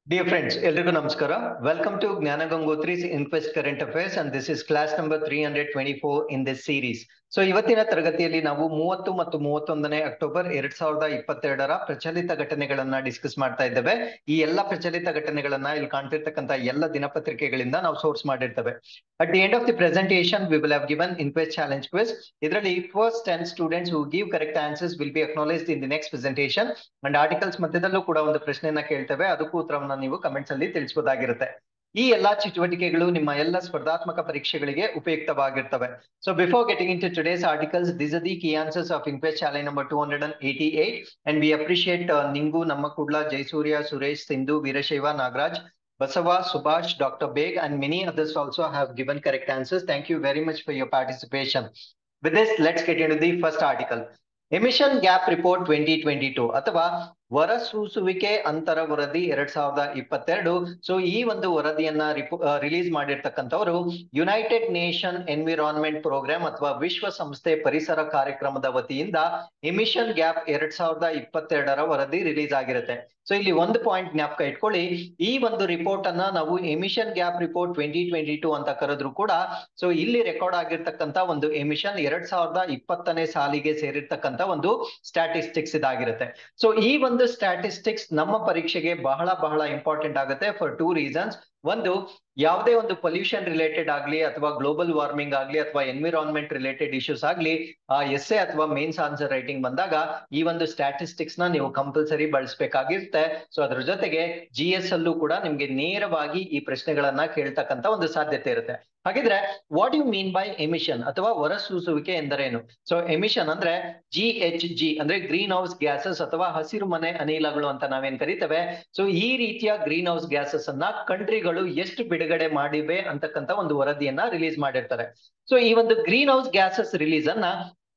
Dear friends, ಎಲ್ರಿಗೂ ನಮಸ್ಕಾರ welcome to Jnana Gangotri's inquest current affairs and this is class number three hundred twenty four in this series so ಇವತ್ತಿನ ತರಗತಿಯಲ್ಲಿ ನಾವು ಮೂವತ್ತು ಮತ್ತು ಮೂವತ್ತೊಂದನೇ ಅಕ್ಟೋಬರ್ ಎರಡ್ ಸಾವಿರದ ಇಪ್ಪತ್ತೆರಡರ ಪ್ರಚಲಿತ ಘಟನೆಗಳನ್ನ ಡಿಸ್ಕಸ್ ಮಾಡ್ತಾ ಇದ್ದೇವೆ ಈ ಎಲ್ಲ ಪ್ರಚಲಿತ ಘಟನೆಗಳನ್ನ ಇಲ್ಲಿ ಕಾಣ್ತಿರ್ತಕ್ಕಂಥ ಎಲ್ಲ ದಿನಪತ್ರಿಕೆಗಳಿಂದ ನಾವು ಸೋರ್ಸ್ ಮಾಡಿರ್ತೇವೆ at the end of the presentation we will have given inquest challenge quiz ಇದರಲ್ಲಿ first ten students who give correct answers will be acknowledge in the next presentation and articles ಮಧ್ಯದಲ್ಲೂ ಕೂಡ ಒಂದು ಪ್ರಶ್ನೆಯನ್ನ ಕೇಳ್ತೇವೆ ಅದಕ್ಕೂ ಉತ್ತರವನ್ನ ನೀವು ಕಮೆಂಟ್ಸ್ ಅಲ್ಲಿ ತಿಳಿಸಬಹುದಾಗಿರುತ್ತೆ ಈ ಎಲ್ಲಾ ಚಟುವಟಿಕೆಗಳು ನಿಮ್ಮ ಎಲ್ಲ ಸ್ಪರ್ಧಾತ್ಮಕ ಪರೀಕ್ಷೆಗಳಿಗೆ ಉಪಯುಕ್ತವಾಗಿರ್ತವೆ so before getting into today's articles this the key answers of inquest challenge number two hundred and eighty eight and we appreciate ನಿಂಗು ನಮ್ಮ Kudla Jayasuriya Suresh Sindhu Veerashaiva Nagaraj Basava, Subhash, Dr. Beg, and many others also have given correct answers. Thank you very much for your participation. With this, let's get into the first article. Emission gap report twenty twenty two ಅಥವಾ ಹೊರಸೂಸುವಿಕೆ ಅಂತರ ವರದಿ ಎರಡ್ ಸಾವಿರದ ಇಪ್ಪತ್ತೆರಡು so ಈ ಒಂದು ವರದಿಯನ್ನ ರಿಲೀಸ್ ಮಾಡಿರ್ತಕ್ಕಂಥವರು ಯುನೈಟೆಡ್ ನೇಷನ್ ಎನ್ವಿರಾನ್ಮೆಂಟ್ ಪ್ರೋಗ್ರಾಮ್ ಅಥವಾ ವಿಶ್ವಸಂಸ್ಥೆ ಪರಿಸರ ಕಾರ್ಯಕ್ರಮದ ವತಿಯಿಂದ ಎಮಿಷನ್ ಗ್ಯಾಪ್ ಎರಡ್ ಸಾವಿರದ ಇಪ್ಪತ್ತೆರಡರ ವರದಿ ರಿಲೀಸ್ ಆಗಿರುತ್ತೆ ಸೊ ಇಲ್ಲಿ ಒಂದು ಪಾಯಿಂಟ್ ಜ್ಞಾಪಕ ಇಟ್ಕೊಳ್ಳಿ ಈ ಒಂದು ರಿಪೋರ್ಟ್ ಅನ್ನ ನಾವು emission gap report twenty twenty two ಅಂತ ಕರೆದ್ರು ಕೂಡ ಸೊ ಇಲ್ಲಿ ರೆಕಾರ್ಡ್ ಆಗಿರ್ತಕ್ಕಂಥ ಒಂದು ಎಮಿಷನ್ ಎರಡ್ ಸಾವಿರದ ಇಪ್ಪತ್ತನೇ ಸಾಲಿಗೆ ಸೇರಿರ್ತಕ್ಕಂಥ ಒಂದು ಸ್ಟ್ಯಾಟಿಸ್ಟಿಕ್ಸ್ ಇದಾಗಿರುತ್ತೆ ಸೊ ಈ ಒಂದು ಸ್ಟ್ಯಾಟಿಸ್ಟಿಕ್ಸ್ ನಮ್ಮ ಪರೀಕ್ಷೆಗೆ ಬಹಳ ಬಹಳ ಇಂಪಾರ್ಟೆಂಟ್ ಆಗುತ್ತೆ ಫಾರ್ ಟೂ ರೀಸನ್ಸ್ ಒಂದು ಯಾವುದೇ ಒಂದು ಪೊಲ್ಯೂಷನ್ ರಿಲೇಟೆಡ್ ಆಗ್ಲಿ ಅಥವಾ ಗ್ಲೋಬಲ್ ವಾರ್ಮಿಂಗ್ ಆಗ್ಲಿ ಅಥವಾ ಎನ್ವಿರಾನ್ಮೆಂಟ್ ರಿಲೇಟೆಡ್ ಇಶ್ಯೂಸ್ ಆಗ್ಲಿ ಆ ಎಸ್ ಎ ಅಥವಾ ಮೇನ್ಸ್ ಆನ್ಸರ್ ರೈಟಿಂಗ್ ಬಂದಾಗ ಈ ಒಂದು ಸ್ಟ್ಯಾಟಿಸ್ಟಿಕ್ಸ್ ನ ನೀವು ಕಂಪಲ್ಸರಿ ಬಳಸಬೇಕಾಗಿರುತ್ತೆ ಸೊ ಅದ್ರ ಜೊತೆಗೆ ಜಿ ಎಸ್ ಅಲ್ಲೂ ಕೂಡ ನಿಮ್ಗೆ ನೇರವಾಗಿ ಈ ಪ್ರಶ್ನೆಗಳನ್ನ ಕೇಳ್ತಕ್ಕಂತ ಒಂದು ಸಾಧ್ಯತೆ ಇರುತ್ತೆ ಹಾಗಿದ್ರೆ what you mean by emission ಅಥವಾ ಹೊರಸೂಸುವಿಕೆ ಎಂದರೇನು ಸೊ ಎಮಿಷನ್ ಅಂದ್ರೆ ಜಿ ಎಚ್ ಜಿ ಅಂದ್ರೆ ಗ್ರೀನ್ ಹೌಸ್ ಗ್ಯಾಸಸ್ ಅಥವಾ ಹಸಿರು ಮನೆ ಅನಿಲಗಳು ಅಂತ ನಾವೇನ್ ಕರಿತೇವೆ ಸೊ ಈ ರೀತಿಯ ಗ್ರೀನ್ ಹೌಸ್ ಗ್ಯಾಸಸ್ ಅನ್ನ ಕಂಟ್ರಿಗಳು ಎಷ್ಟು ಬಿಡುಗಡೆ ಮಾಡಿವೆ ಅಂತಕ್ಕಂತ ಒಂದು ವರದಿಯನ್ನ ರಿಲೀಸ್ ಮಾಡಿರ್ತಾರೆ ಸೊ ಈ ಒಂದು ಗ್ರೀನ್ ಹೌಸ್ ಗ್ಯಾಸಸ್ ರಿಲೀಸ್ ಅನ್ನ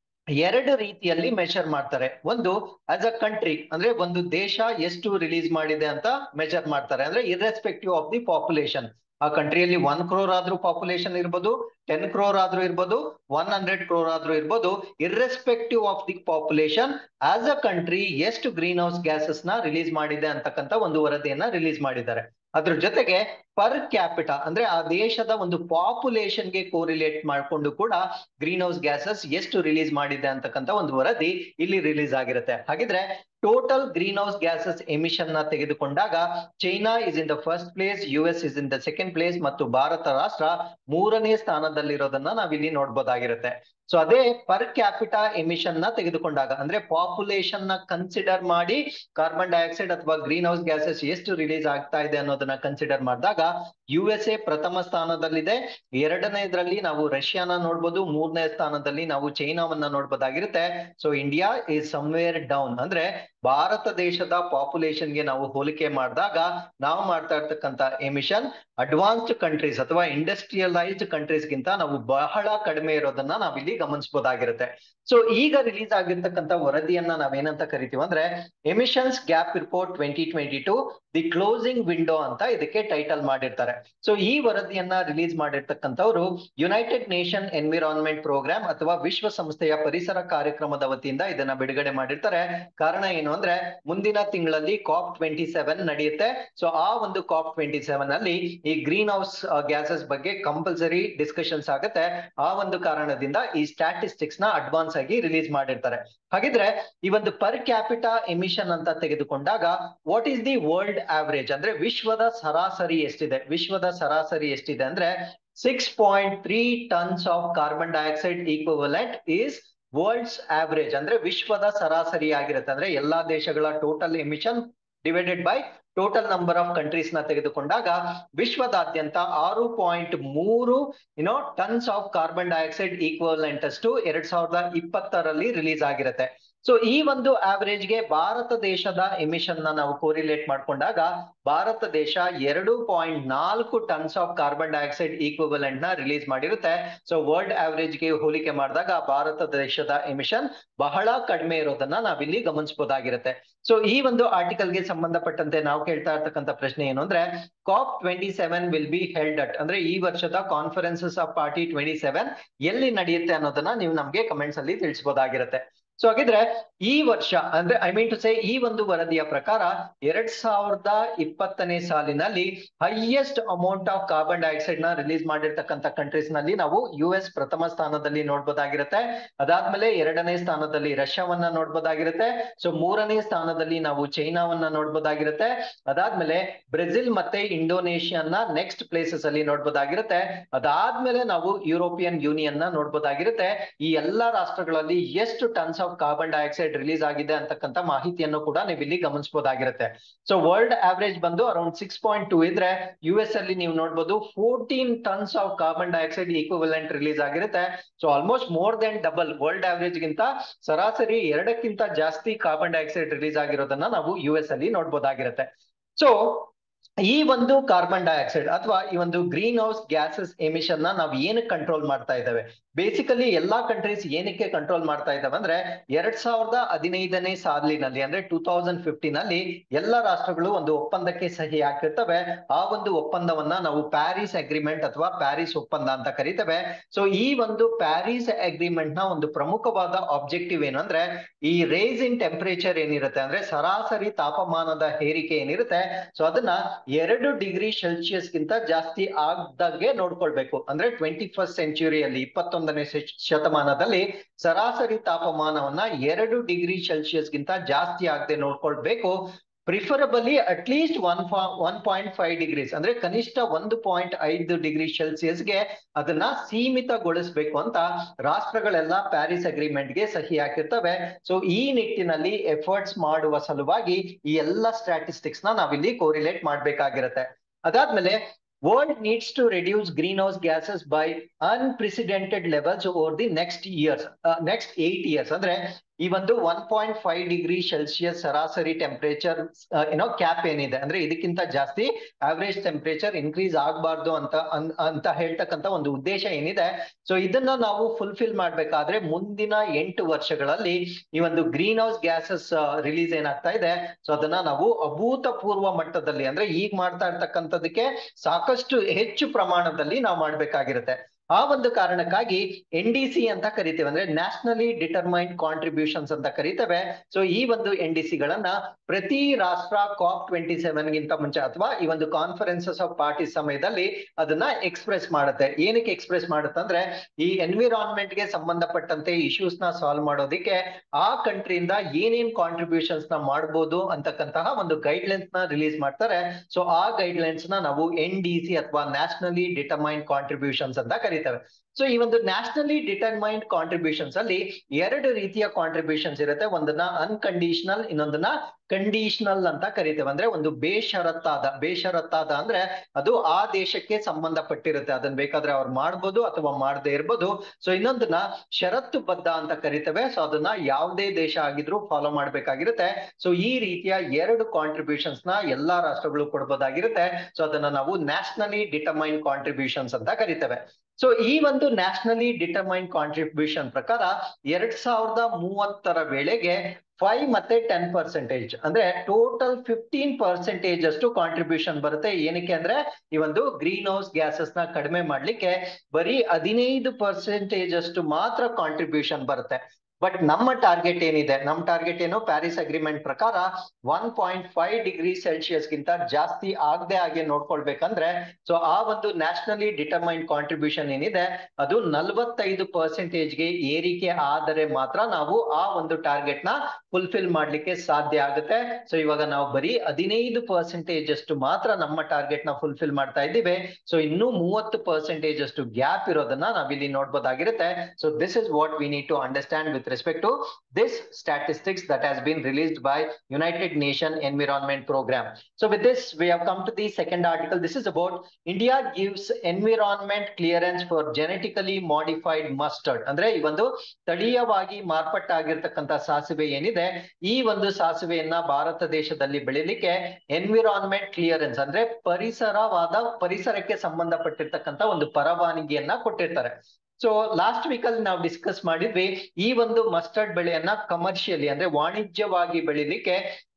ಎರಡು ರೀತಿಯಲ್ಲಿ ಮೆಷರ್ ಮಾಡ್ತಾರೆ ಒಂದು ಆಸ್ ಅ ಕಂಟ್ರಿ ಅಂದ್ರೆ ಒಂದು ದೇಶ ಎಷ್ಟು ರಿಲೀಸ್ ಮಾಡಿದೆ ಅಂತ ಮೆಷರ್ ಮಾಡ್ತಾರೆ ಅಂದ್ರೆ ಇರ್ರೆಸ್ಪೆಕ್ಟಿವ್ ಆಫ್ ದಿ ಪಾಪ್ಯುಲೇಷನ್ ಆ ಕಂಟ್ರಿಯಲ್ಲಿ ಒನ್ ಕ್ರೋರ್ ಆದ್ರೂ ಪಾಪ್ಯುಲೇಷನ್ ಇರ್ಬೋದು ಟೆನ್ ಕ್ರೋರ್ ಆದ್ರೂ ಇರ್ಬೋದು ಒನ್ ಹಂಡ್ರೆಡ್ ಕ್ರೋರ್ ಆದ್ರೂ ಇರ್ಬೋದು irrespective of the population as a country ಎಷ್ಟು ಗ್ರೀನ್ ಹೌಸ್ ಗ್ಯಾಸಸ್ ನ ರಿಲೀಸ್ ಮಾಡಿದೆ ಅಂತಕ್ಕಂತ ಒಂದು ವರದಿಯನ್ನ ರಿಲೀಸ್ ಮಾಡಿದ್ದಾರೆ ಅದ್ರ ಜೊತೆಗೆ ಪರ್ ಕ್ಯಾಪಿಟ ಅಂದ್ರೆ ಆ ದೇಶದ ಒಂದು ಪಾಪ್ಯುಲೇಷನ್ ಗೆ ಕೋರಿಲೇಟ್ ಮಾಡಿಕೊಂಡು ಕೂಡ ಗ್ರೀನ್ ಹೌಸ್ ಗ್ಯಾಸಸ್ ಎಷ್ಟು ರಿಲೀಸ್ ಮಾಡಿದೆ ಅಂತಕ್ಕಂತ ಒಂದು ವರದಿ ಇಲ್ಲಿ ರಿಲೀಸ್ ಆಗಿರುತ್ತೆ ಹಾಗಿದ್ರೆ total greenhouse gases emission ನ ತೆಗೆದುಕೊಂಡಾಗ China is in the first place U S is in the second place ಮತ್ತು ಭಾರತ ರಾಷ್ಟ್ರ ಮೂರನೇ ಸ್ಥಾನದಲ್ಲಿರೋದನ್ನ ನಾವಿಲ್ಲಿ ನೋಡ್ಬೋದಾಗಿರುತ್ತೆ ಸೊ ಅದೇ ಪರ್ ಕ್ಯಾಪಿಟಾ ಎಮಿಷನ್ ನ ತೆಗೆದುಕೊಂಡಾಗ ಅಂದ್ರೆ ಪಾಪ್ಯುಲೇಷನ್ ನ ಕನ್ಸಿಡರ್ ಮಾಡಿ ಕಾರ್ಬನ್ ಡೈಆಕ್ಸೈಡ್ ಅಥವಾ ಗ್ರೀನ್ ಹೌಸ್ ಗ್ಯಾಸಸ್ ಎಷ್ಟು ರಿಲೀಸ್ ಆಗ್ತಾ ಇದೆ ಅನ್ನೋದನ್ನ ಕನ್ಸಿಡರ್ ಮಾಡಿದಾಗ ಯು ಎಸ್ ಎ ಪ್ರಥಮ ಸ್ಥಾನದಲ್ಲಿದೆ ಎರಡನೇದ್ರಲ್ಲಿ ನಾವು ರಷ್ಯಾನ ನೋಡ್ಬೋದು ಮೂರನೇ ಸ್ಥಾನದಲ್ಲಿ ನಾವು ಚೈನಾವನ್ನ ನೋಡ್ಬೋದಾಗಿರುತ್ತೆ so India is somewhere down ಅಂದ್ರೆ ಭಾರತ ದೇಶದ ಪಾಪ್ಯುಲೇಷನ್ ಗೆ ನಾವು ಹೋಲಿಕೆ ಮಾಡಿದಾಗ ನಾವು ಮಾಡ್ತಾ ಇರ್ತಕ್ಕಂಥ ಎಮಿಷನ್ ಅಡ್ವಾನ್ಸ್ಡ್ ಕಂಟ್ರೀಸ್ ಅಥವಾ ಇಂಡಸ್ಟ್ರಿಯಲೈಸ್ಡ್ ಕಂಟ್ರೀಸ್ ಗಿಂತ ನಾವು ಬಹಳ ಕಡಿಮೆ ಇರೋದನ್ನ ನಾವಿಲ್ಲಿ ಗಮನಿಸಬಹುದಾಗಿರುತ್ತೆ ಸೊ ಈಗ ರಿಲೀಸ್ ಆಗಿರ್ತಕ್ಕಂಥ ವರದಿಯನ್ನ ನಾವೇನಂತ ಕರಿತೀವಿ ಅಂದ್ರೆ emissions gap report twenty twenty two the closing window ಅಂತ ಇದಕ್ಕೆ ಟೈಟಲ್ ಮಾಡಿರ್ತಾರೆ ಸೊ ಈ ವರದಿಯನ್ನ ರಿಲೀಸ್ ಮಾಡಿರ್ತಕ್ಕಂಥವ್ರು ಯುನೈಟೆಡ್ ನೇಷನ್ ಎನ್ವಿರಾನ್ಮೆಂಟ್ ಪ್ರೋಗ್ರಾಮ್ ಅಥವಾ ವಿಶ್ವಸಂಸ್ಥೆಯ ಪರಿಸರ ಕಾರ್ಯಕ್ರಮದ ವತಿಯಿಂದ ಇದನ್ನ ಬಿಡುಗಡೆ ಮಾಡಿರ್ತಾರೆ ಕಾರಣ ಏನು ಅಂದ್ರೆ ಮುಂದಿನ ತಿಂಗಳಲ್ಲಿ ಕಾಪ್ ಟ್ವೆಂಟಿ ಸೆವೆನ್ ನಡೆಯುತ್ತೆ ಸೊ ಆ ಒಂದು ಕಾಪ್ ಟ್ವೆಂಟಿ ಸೆವೆನ್ ಅಲ್ಲಿ ಈ ಗ್ರೀನ್ ಹೌಸ್ ಗ್ಯಾಸಸ್ ಬಗ್ಗೆ ಕಂಪಲ್ಸರಿ ಡಿಸ್ಕಷನ್ಸ್ ಆಗುತ್ತೆ ಆ ಒಂದು ಕಾರಣದಿಂದ ಈ ಸ್ಟ್ಯಾಟಿಸ್ಟಿಕ್ಸ್ ನ ಅಡ್ವಾನ್ಸ್ ಆಗಿ ರಿಲೀಸ್ ಮಾಡಿರ್ತಾರೆ ಹಾಗಿದ್ರೆ ಈ ಒಂದು ಪರ್ ಕ್ಯಾಪಿಟಾ ಎಮಿಷನ್ ಅಂತ ತೆಗೆದುಕೊಂಡಾಗ what is the world average ಅಂದ್ರೆ ವಿಶ್ವದ ಸರಾಸರಿ ಎಷ್ಟಿದೆ ವಿಶ್ವದ ಸರಾಸರಿ ಎಷ್ಟಿದೆ ಅಂದ್ರೆ six point three tons of carbon dioxide equivalent is world's average ಅಂದ್ರೆ ವಿಶ್ವದ ಸರಾಸರಿ ಆಗಿರುತ್ತೆ ಅಂದ್ರೆ ಎಲ್ಲಾ ದೇಶಗಳ total emission divided by total number of countries ನ ತೆಗೆದುಕೊಂಡಾಗ ವಿಶ್ವದಾದ್ಯಂತ ಆರು ಪಾಯಿಂಟ್ ಮೂರು you know tons of carbon dioxide equivalent ಅಷ್ಟು ಎರಡ್ ಸಾವಿರದ ಇಪ್ಪತ್ತರಲ್ಲಿ ರಿಲೀಸ್ ಆಗಿರುತ್ತೆ ಸೊ ಈ ಒಂದು ಆವರೇಜ್ ಗೆ ಭಾರತ ದೇಶದ ಎಮಿಷನ್ ನ ನಾವು ಕೋರಿಲೇಟ್ ಮಾಡ್ಕೊಂಡಾಗ ಭಾರತ ದೇಶ ಎರಡು ಪಾಯಿಂಟ್ ನಾಲ್ಕು tons of carbon dioxide equivalent ನ ರಿಲೀಸ್ ಮಾಡಿರುತ್ತೆ ಸೊ ವರ್ಲ್ಡ್ ಆವರೇಜ್ ಗೆ ಹೋಲಿಕೆ ಮಾಡಿದಾಗ ಭಾರತ ದೇಶದ ಎಮಿಷನ್ ಬಹಳ ಕಡಿಮೆ ಇರೋದನ್ನ ನಾವಿಲ್ಲಿ ಗಮನಿಸಬಹುದಾಗಿರುತ್ತೆ ಸೊ ಈ ಒಂದು ಆರ್ಟಿಕಲ್ ಗೆ ಸಂಬಂಧಪಟ್ಟಂತೆ ನಾವು ಕೇಳ್ತಾ ಇರ್ತಕ್ಕಂಥ ಪ್ರಶ್ನೆ ಏನು ಅಂದ್ರೆ COP twenty seven will be held at ಅಂದ್ರೆ ಈ ವರ್ಷದ conferences of party twenty seven ಎಲ್ಲಿ ನಡೆಯುತ್ತೆ ಅನ್ನೋದನ್ನ ನೀವು ನಮ್ಗೆ ಕಮೆಂಟ್ಸ್ ಅಲ್ಲಿ ತಿಳಿಸಬಹುದಾಗಿರುತ್ತೆ ಸೊ ಹಾಗಿದ್ರೆ ಈ ವರ್ಷ ಅಂದ್ರೆ ಐ ಮೀನ್ ಟು ಸೇ ಈ ಒಂದು ವರದಿಯ ಪ್ರಕಾರ ಎರಡ್ ಸಾವಿರದ ಇಪ್ಪತ್ತನೇ ಸಾಲಿನಲ್ಲಿ highest amount of carbon dioxide ನ ರಿಲೀಸ್ ಮಾಡಿರ್ತಕ್ಕಂಥ ಕಂಟ್ರೀಸ್ ನಲ್ಲಿ ನಾವು ಯು ಎಸ್ ಪ್ರಥಮ ಸ್ಥಾನದಲ್ಲಿ ನೋಡ್ಬೋದಾಗಿರುತ್ತೆ ಅದಾದ್ಮೇಲೆ ಎರಡನೇ ಸ್ಥಾನದಲ್ಲಿ ರಷ್ಯಾವನ್ನ ನೋಡ್ಬೋದಾಗಿರುತ್ತೆ ಸೊ ಮೂರನೇ ಸ್ಥಾನದಲ್ಲಿ ನಾವು ಚೈನಾವನ್ನ ನೋಡ್ಬೋದಾಗಿರುತ್ತೆ ಅದಾದ್ಮೇಲೆ ಬ್ರೆಜಿಲ್ ಮತ್ತೆ ಇಂಡೋನೇಷಿಯಾನ ನೆಕ್ಸ್ಟ್ ಪ್ಲೇಸಸ್ ಅಲ್ಲಿ ನೋಡ್ಬೋದಾಗಿರುತ್ತೆ ಅದಾದ್ಮೇಲೆ ನಾವು ಯುರೋಪಿಯನ್ ಯೂನಿಯನ್ ನ ನೋಡ್ಬೋದಾಗಿರುತ್ತೆ ಈ ಎಲ್ಲಾ ರಾಷ್ಟ್ರಗಳಲ್ಲಿ ಎಷ್ಟು tons of carbon dioxide release ಆಗಿದೆ ಅಂತಕ್ಕಂಥ ಮಾಹಿತಿಯನ್ನು ಕೂಡ ನೀವು ಇಲ್ಲಿ ಗಮನಿಸಬಹುದಾಗಿರುತ್ತೆ ಸೊ ವರ್ಲ್ಡ್ ಆವರೇಜ್ ಬಂದು ಅರೌಂಡ್ ಸಿಕ್ಸ್ ಪಾಯಿಂಟ್ ಟೂ ಇದ್ರೆ ಯು ಎಸ್ ಅಲ್ಲಿ ನೀವು ನೋಡ್ಬೋದು fourteen tons of carbon dioxide equivalent release ಆಗಿರುತ್ತೆ so almost more than double world average ಗಿಂತ ಸರಾಸರಿ ಎರಡಕ್ಕಿಂತ ಜಾಸ್ತಿ ಕಾರ್ಬನ್ ಡೈಆಕ್ಸೈಡ್ ರಿಲೀಸ್ ಆಗಿರೋದನ್ನ ನಾವು ಯು ಎಸ್ ಅಲ್ಲಿ ನೋಡ್ಬೋದಾಗಿರುತ್ತೆ ಸೊ ಈ ಒಂದು ಕಾರ್ಬನ್ ಡೈಆಕ್ಸೈಡ್ ಅಥವಾ ಈ ಒಂದು ಗ್ರೀನ್ ಹೌಸ್ ಗ್ಯಾಸಸ್ ಎಮಿಷನ್ ನ ನಾವು ಏನಕ್ಕೆ ಕಂಟ್ರೋಲ್ ಮಾಡ್ತಾ ಇದ್ದೇವೆ ಬೇಸಿಕಲಿ ಎಲ್ಲಾ ಕಂಟ್ರೀಸ್ ಏನಕ್ಕೆ ಕಂಟ್ರೋಲ್ ಮಾಡ್ತಾ ಇದ್ದಾವೆ ಅಂದ್ರೆ ಎರಡ್ ಸಾವಿರದ ಹದಿನೈದನೇ ಸಾಲಿನಲ್ಲಿ ಅಂದ್ರೆ ಟೂ ತೌಸಂಡ್ ಫಿಫ್ಟೀನ್ ಅಲ್ಲಿ ಎಲ್ಲ ರಾಷ್ಟ್ರಗಳು ಒಂದು ಒಪ್ಪಂದಕ್ಕೆ ಸಹಿ ಹಾಕಿರ್ತವೆ ಆ ಒಂದು ಒಪ್ಪಂದವನ್ನ ನಾವು ಪ್ಯಾರಿಸ್ ಅಗ್ರಿಮೆಂಟ್ ಅಥವಾ ಪ್ಯಾರಿಸ್ ಒಪ್ಪಂದ ಅಂತ ಕರಿತೇವೆ ಸೊ ಈ ಒಂದು ಪ್ಯಾರಿಸ್ ಅಗ್ರಿಮೆಂಟ್ ನ ಒಂದು ಪ್ರಮುಖವಾದ ಆಬ್ಜೆಕ್ಟಿವ್ ಏನು ಅಂದ್ರೆ ಈ ರೇಸ್ ಇನ್ ಟೆಂಪರೇಚರ್ ಏನಿರುತ್ತೆ ಅಂದ್ರೆ ಸರಾಸರಿ ತಾಪಮಾನದ ಏರಿಕೆ ಏನಿರುತ್ತೆ ಸೊ ಅದನ್ನ ಎರಡು ಡಿಗ್ರಿ ಸೆಲ್ಸಿಯಸ್ ಗಿಂತ ಜಾಸ್ತಿ ಆಗದಾಗೆ ನೋಡ್ಕೊಳ್ಬೇಕು ಅಂದ್ರೆ ಟ್ವೆಂಟಿ ಫಸ್ಟ್ ಸೆಂಚುರಿಯಲ್ಲಿ ಇಪ್ಪತ್ತೊಂದನೇ ಶತಮಾನದಲ್ಲಿ ಸರಾಸರಿ ತಾಪಮಾನವನ್ನ ಎರಡು ಡಿಗ್ರಿ ಸೆಲ್ಸಿಯಸ್ ಗಿಂತ ಜಾಸ್ತಿ ಆಗದೆ ನೋಡ್ಕೊಳ್ಬೇಕು preferably at least one one point five degrees ಅಂದ್ರೆ ಕನಿಷ್ಠ ಒಂದು ಪಾಯಿಂಟ್ ಐದು ಡಿಗ್ರಿ ಸೆಲ್ಸಿಯಸ್ಗೆ ಅದನ್ನ ಸೀಮಿತಗೊಳಿಸಬೇಕು ಅಂತ ರಾಷ್ಟ್ರಗಳೆಲ್ಲ ಪ್ಯಾರಿಸ್ ಅಗ್ರಿಮೆಂಟ್ ಗೆ ಸಹಿ ಹಾಕಿರ್ತವೆ ಸೊ ಈ ನಿಟ್ಟಿನಲ್ಲಿ ಎಫರ್ಟ್ಸ್ ಮಾಡುವ ಸಲುವಾಗಿ ಈ ಎಲ್ಲ ಸ್ಟ್ಯಾಟಿಸ್ಟಿಕ್ಸ್ ನ ನಾವಿಲ್ಲಿ ಕೋರಿಲೇಟ್ ಮಾಡ್ಬೇಕಾಗಿರುತ್ತೆ ಅದಾದ್ಮೇಲೆ world needs to reduce greenhouse gases by unprecedented levels over the next years next eight years ಅಂದ್ರೆ ಈ ಒಂದು one point five degree Celsius ಸರಾಸರಿ ಟೆಂಪರೇಚರ್ ಏನೋ ಕ್ಯಾಪ್ ಏನಿದೆ ಅಂದ್ರೆ ಇದಕ್ಕಿಂತ ಜಾಸ್ತಿ ಆವರೇಜ್ ಟೆಂಪರೇಚರ್ ಇನ್ಕ್ರೀಸ್ ಆಗಬಾರ್ದು ಅಂತ ಅಂತ ಹೇಳ್ತಕ್ಕಂತ ಒಂದು ಉದ್ದೇಶ ಏನಿದೆ ಸೊ ಇದನ್ನ ನಾವು ಫುಲ್ಫಿಲ್ ಮಾಡ್ಬೇಕಾದ್ರೆ ಮುಂದಿನ ಎಂಟು ವರ್ಷಗಳಲ್ಲಿ ಈ ಒಂದು ಗ್ರೀನ್ ಹೌಸ್ ಗ್ಯಾಸಸ್ ರಿಲೀಸ್ ಏನಾಗ್ತಾ ಇದೆ ಸೊ ಅದನ್ನ ನಾವು ಅಭೂತಪೂರ್ವ ಮಟ್ಟದಲ್ಲಿ ಅಂದ್ರೆ ಈಗ ಮಾಡ್ತಾ ಇರ್ತಕ್ಕಂಥದಕ್ಕೆ ಸಾಕಷ್ಟು ಹೆಚ್ಚು ಪ್ರಮಾಣದಲ್ಲಿ ನಾವು ಮಾಡ್ಬೇಕಾಗಿರುತ್ತೆ ಆ ಒಂದು ಕಾರಣಕ್ಕಾಗಿ ಎನ್ ಡಿ ಸಿ ಅಂತ ಕರಿತೇವೆ ಅಂದ್ರೆ ನ್ಯಾಷನಲಿ ಡಿಟರ್ಮೈನ್ಡ್ ಕಾಂಟ್ರಿಬ್ಯೂಷನ್ಸ್ ಅಂತ ಕರಿತೇವೆ ಸೊ ಈ ಒಂದು ಎನ್ ಡಿ ಸಿಗಳನ್ನ ಪ್ರತಿ ರಾಷ್ಟ್ರ ಕಾಪ್ ಟ್ವೆಂಟಿ ಸೆವೆನ್ ಗಿಂತ ಮುಂಚೆ ಅಥವಾ ಈ ಒಂದು ಕಾನ್ಫರೆನ್ಸಸ್ ಆಫ್ ಪಾರ್ಟಿ ಸಮಯದಲ್ಲಿ ಅದನ್ನ ಎಕ್ಸ್ಪ್ರೆಸ್ ಮಾಡುತ್ತೆ ಏನಕ್ಕೆ ಎಕ್ಸ್ಪ್ರೆಸ್ ಮಾಡುತ್ತೆ ಅಂದ್ರೆ ಈ ಎನ್ವಿರಾನ್ಮೆಂಟ್ ಗೆ ಸಂಬಂಧಪಟ್ಟಂತೆ ಇಶ್ಯೂಸ್ ನ ಸಾಲ್ವ್ ಮಾಡೋದಿಕ್ಕೆ ಆ ಕಂಟ್ರಿಯಿಂದ ಏನೇನ್ ಕಾಂಟ್ರಿಬ್ಯೂಷನ್ಸ್ ನ ಮಾಡ್ಬೋದು ಅಂತಕ್ಕಂತಹ ಒಂದು ಗೈಡ್ ಲೈನ್ಸ್ ನ ರಿಲೀಸ್ ಮಾಡ್ತಾರೆ ಸೊ ಆ ಗೈಡ್ ಲೈನ್ಸ್ ನ ನಾವು ಎನ್ ಡಿ ಸಿ ಅಥವಾ ನ್ಯಾಷನಲಿ ಡಿಟರ್ಮೈನ್ಡ್ ಕಾಂಟ್ರಿಬ್ಯೂಷನ್ಸ್ ಅಂತ ಕರಿತೇವೆ ಸೊ ಈ ಒಂದು ನ್ಯಾಷನಲಿ ಡಿಟರ್ಮೈನ್ಡ್ ಕಾಂಟ್ರಿಬ್ಯೂಷನ್ಸ್ ಅಲ್ಲಿ ಎರಡು ರೀತಿಯ ಕಾಂಟ್ರಿಬ್ಯೂಷನ್ಸ್ ಇರುತ್ತೆ ಒಂದನ್ನ ಅನ್ಕಂಡೀಷನಲ್ ಇನ್ನೊಂದನ್ನ ಕಂಡೀಷನಲ್ ಅಂತ ಕರಿತೇವೆ ಅಂದ್ರೆ ಒಂದು ಬೇಷರತ್ತಾದ ಬೇಷರತ್ತಾದ ಅಂದ್ರೆ ಅದು ಆ ದೇಶಕ್ಕೆ ಸಂಬಂಧಪಟ್ಟಿರುತ್ತೆ ಅದನ್ನ ಬೇಕಾದ್ರೆ ಅವ್ರು ಮಾಡ್ಬೋದು ಅಥವಾ ಮಾಡದೇ ಇರ್ಬೋದು ಸೊ ಇನ್ನೊಂದನ್ನ ಷರತ್ತು ಬದ್ಧ ಅಂತ ಕರಿತೇವೆ ಸೊ ಅದನ್ನ ಯಾವುದೇ ದೇಶ ಆಗಿದ್ರು ಫಾಲೋ ಮಾಡ್ಬೇಕಾಗಿರುತ್ತೆ ಸೊ ಈ ರೀತಿಯ ಎರಡು ಕಾಂಟ್ರಿಬ್ಯೂಷನ್ಸ್ ನ ಎಲ್ಲಾ ರಾಷ್ಟ್ರಗಳು ಕೊಡ್ಬೋದಾಗಿರುತ್ತೆ ಸೊ ಅದನ್ನ ನಾವು ನ್ಯಾಷನಲಿ ಡಿಟರ್ಮೈನ್ಡ್ ಕಾಂಟ್ರಿಬ್ಯೂಷನ್ಸ್ ಅಂತ ಕರಿತೇವೆ ಸೊ ಈ ಒಂದು ನ್ಯಾಷನಲಿ ಡಿಟರ್ಮೈನ್ಡ್ ಕಾಂಟ್ರಿಬ್ಯೂಷನ್ ಪ್ರಕಾರ ಎರಡ್ ಸಾವಿರದ ಮೂವತ್ತರ ವೇಳೆಗೆ ಫೈವ್ ಮತ್ತೆ ಟೆನ್ ಪರ್ಸೆಂಟೇಜ್ ಅಂದ್ರೆ ಟೋಟಲ್ ಫಿಫ್ಟೀನ್ ಪರ್ಸೆಂಟೇಜ್ ಅಷ್ಟು ಕಾಂಟ್ರಿಬ್ಯೂಷನ್ ಬರುತ್ತೆ ಏನಕ್ಕೆ ಅಂದ್ರೆ ಈ ಒಂದು ಗ್ರೀನ್ ಹೌಸ್ ಗ್ಯಾಸಸ್ ನ ಕಡಿಮೆ ಮಾಡ್ಲಿಕ್ಕೆ ಬರೀ ಹದಿನೈದು ಪರ್ಸೆಂಟೇಜ್ ಅಷ್ಟು ಮಾತ್ರ ಕಾಂಟ್ರಿಬ್ಯೂಷನ್ ಬರುತ್ತೆ ಬಟ್ ನಮ್ಮ ಟಾರ್ಗೆಟ್ ಏನಿದೆ ನಮ್ಮ ಟಾರ್ಗೆಟ್ ಏನು ಪ್ಯಾರಿಸ್ ಅಗ್ರಿಮೆಂಟ್ ಪ್ರಕಾರ one point five degree Celsius ಗಿಂತ ಜಾಸ್ತಿ ಆಗದೆ ಹಾಗೆ ನೋಡ್ಕೊಳ್ಬೇಕಂದ್ರೆ ಸೊ ಆ ಒಂದು ನ್ಯಾಷನಲಿ ಡಿಟರ್ಮೈನ್ಡ್ ಕಾಂಟ್ರಿಬ್ಯೂಷನ್ ಏನಿದೆ ಅದು ನಲವತ್ತೈದು ಪರ್ಸೆಂಟೇಜ್ಗೆ ಏರಿಕೆ ಆದರೆ ಮಾತ್ರ ನಾವು ಆ ಒಂದು ಟಾರ್ಗೆಟ್ ನ ಫುಲ್ಫಿಲ್ ಮಾಡ್ಲಿಕ್ಕೆ ಸಾಧ್ಯ ಆಗುತ್ತೆ ಸೊ ಇವಾಗ ನಾವು ಬರೀ ಹದಿನೈದು ಪರ್ಸೆಂಟೇಜ್ ಅಷ್ಟು ಮಾತ್ರ ನಮ್ಮ ಟಾರ್ಗೆಟ್ ನ ಫುಲ್ಫಿಲ್ ಮಾಡ್ತಾ ಇದ್ದೀವಿ ಸೊ ಇನ್ನೂ ಮೂವತ್ತು ಪರ್ಸೆಂಟೇಜ್ ಅಷ್ಟು ಗ್ಯಾಪ್ ಇರೋದನ್ನ ನಾವಿಲ್ಲಿ ನೋಡ್ಬೋದಾಗಿರುತ್ತೆ so this is what we need to understand with respect to this statistics that has been released by United Nation Environment Program. So with this, we have come to the second article. This is about India gives environment clearance for genetically modified mustard. ಅಂದ್ರೆ ಈ ಒಂದು ಸ್ಥಳೀಯವಾಗಿ ಮಾರ್ಪಟ್ಟಾಗಿರ್ತಕ್ಕಂಥ ಸಾಸಿವೆ ಏನಿದೆ ಈ ಒಂದು ಸಾಸಿವೆಯನ್ನ ಭಾರತ ದೇಶದಲ್ಲಿ ಬೆಳಿಲಿಕ್ಕೆ ಎನ್ವಿರಾನ್ಮೆಂಟ್ ಕ್ಲಿಯರೆನ್ಸ್ ಅಂದ್ರೆ ಪರಿಸರವಾದ ಪರಿಸರಕ್ಕೆ ಸಂಬಂಧಪಟ್ಟಿರ್ತಕ್ಕಂಥ ಒಂದು ಪರವಾನಗಿಯನ್ನ ಕೊಟ್ಟಿರ್ತಾರೆ ಸೊ ಲಾಸ್ಟ್ ವೀಕ್ ಅಲ್ಲಿ ನಾವು ಡಿಸ್ಕಸ್ ಮಾಡಿದ್ವಿ ಈ ಒಂದು ಮಸ್ಟರ್ಡ್ ಬೆಳೆಯನ್ನ ಕಮರ್ಷಿಯಲಿ ಅಂದ್ರೆ ವಾಣಿಜ್ಯವಾಗಿ ಬೆಳಿಲಿಕ್ಕೆ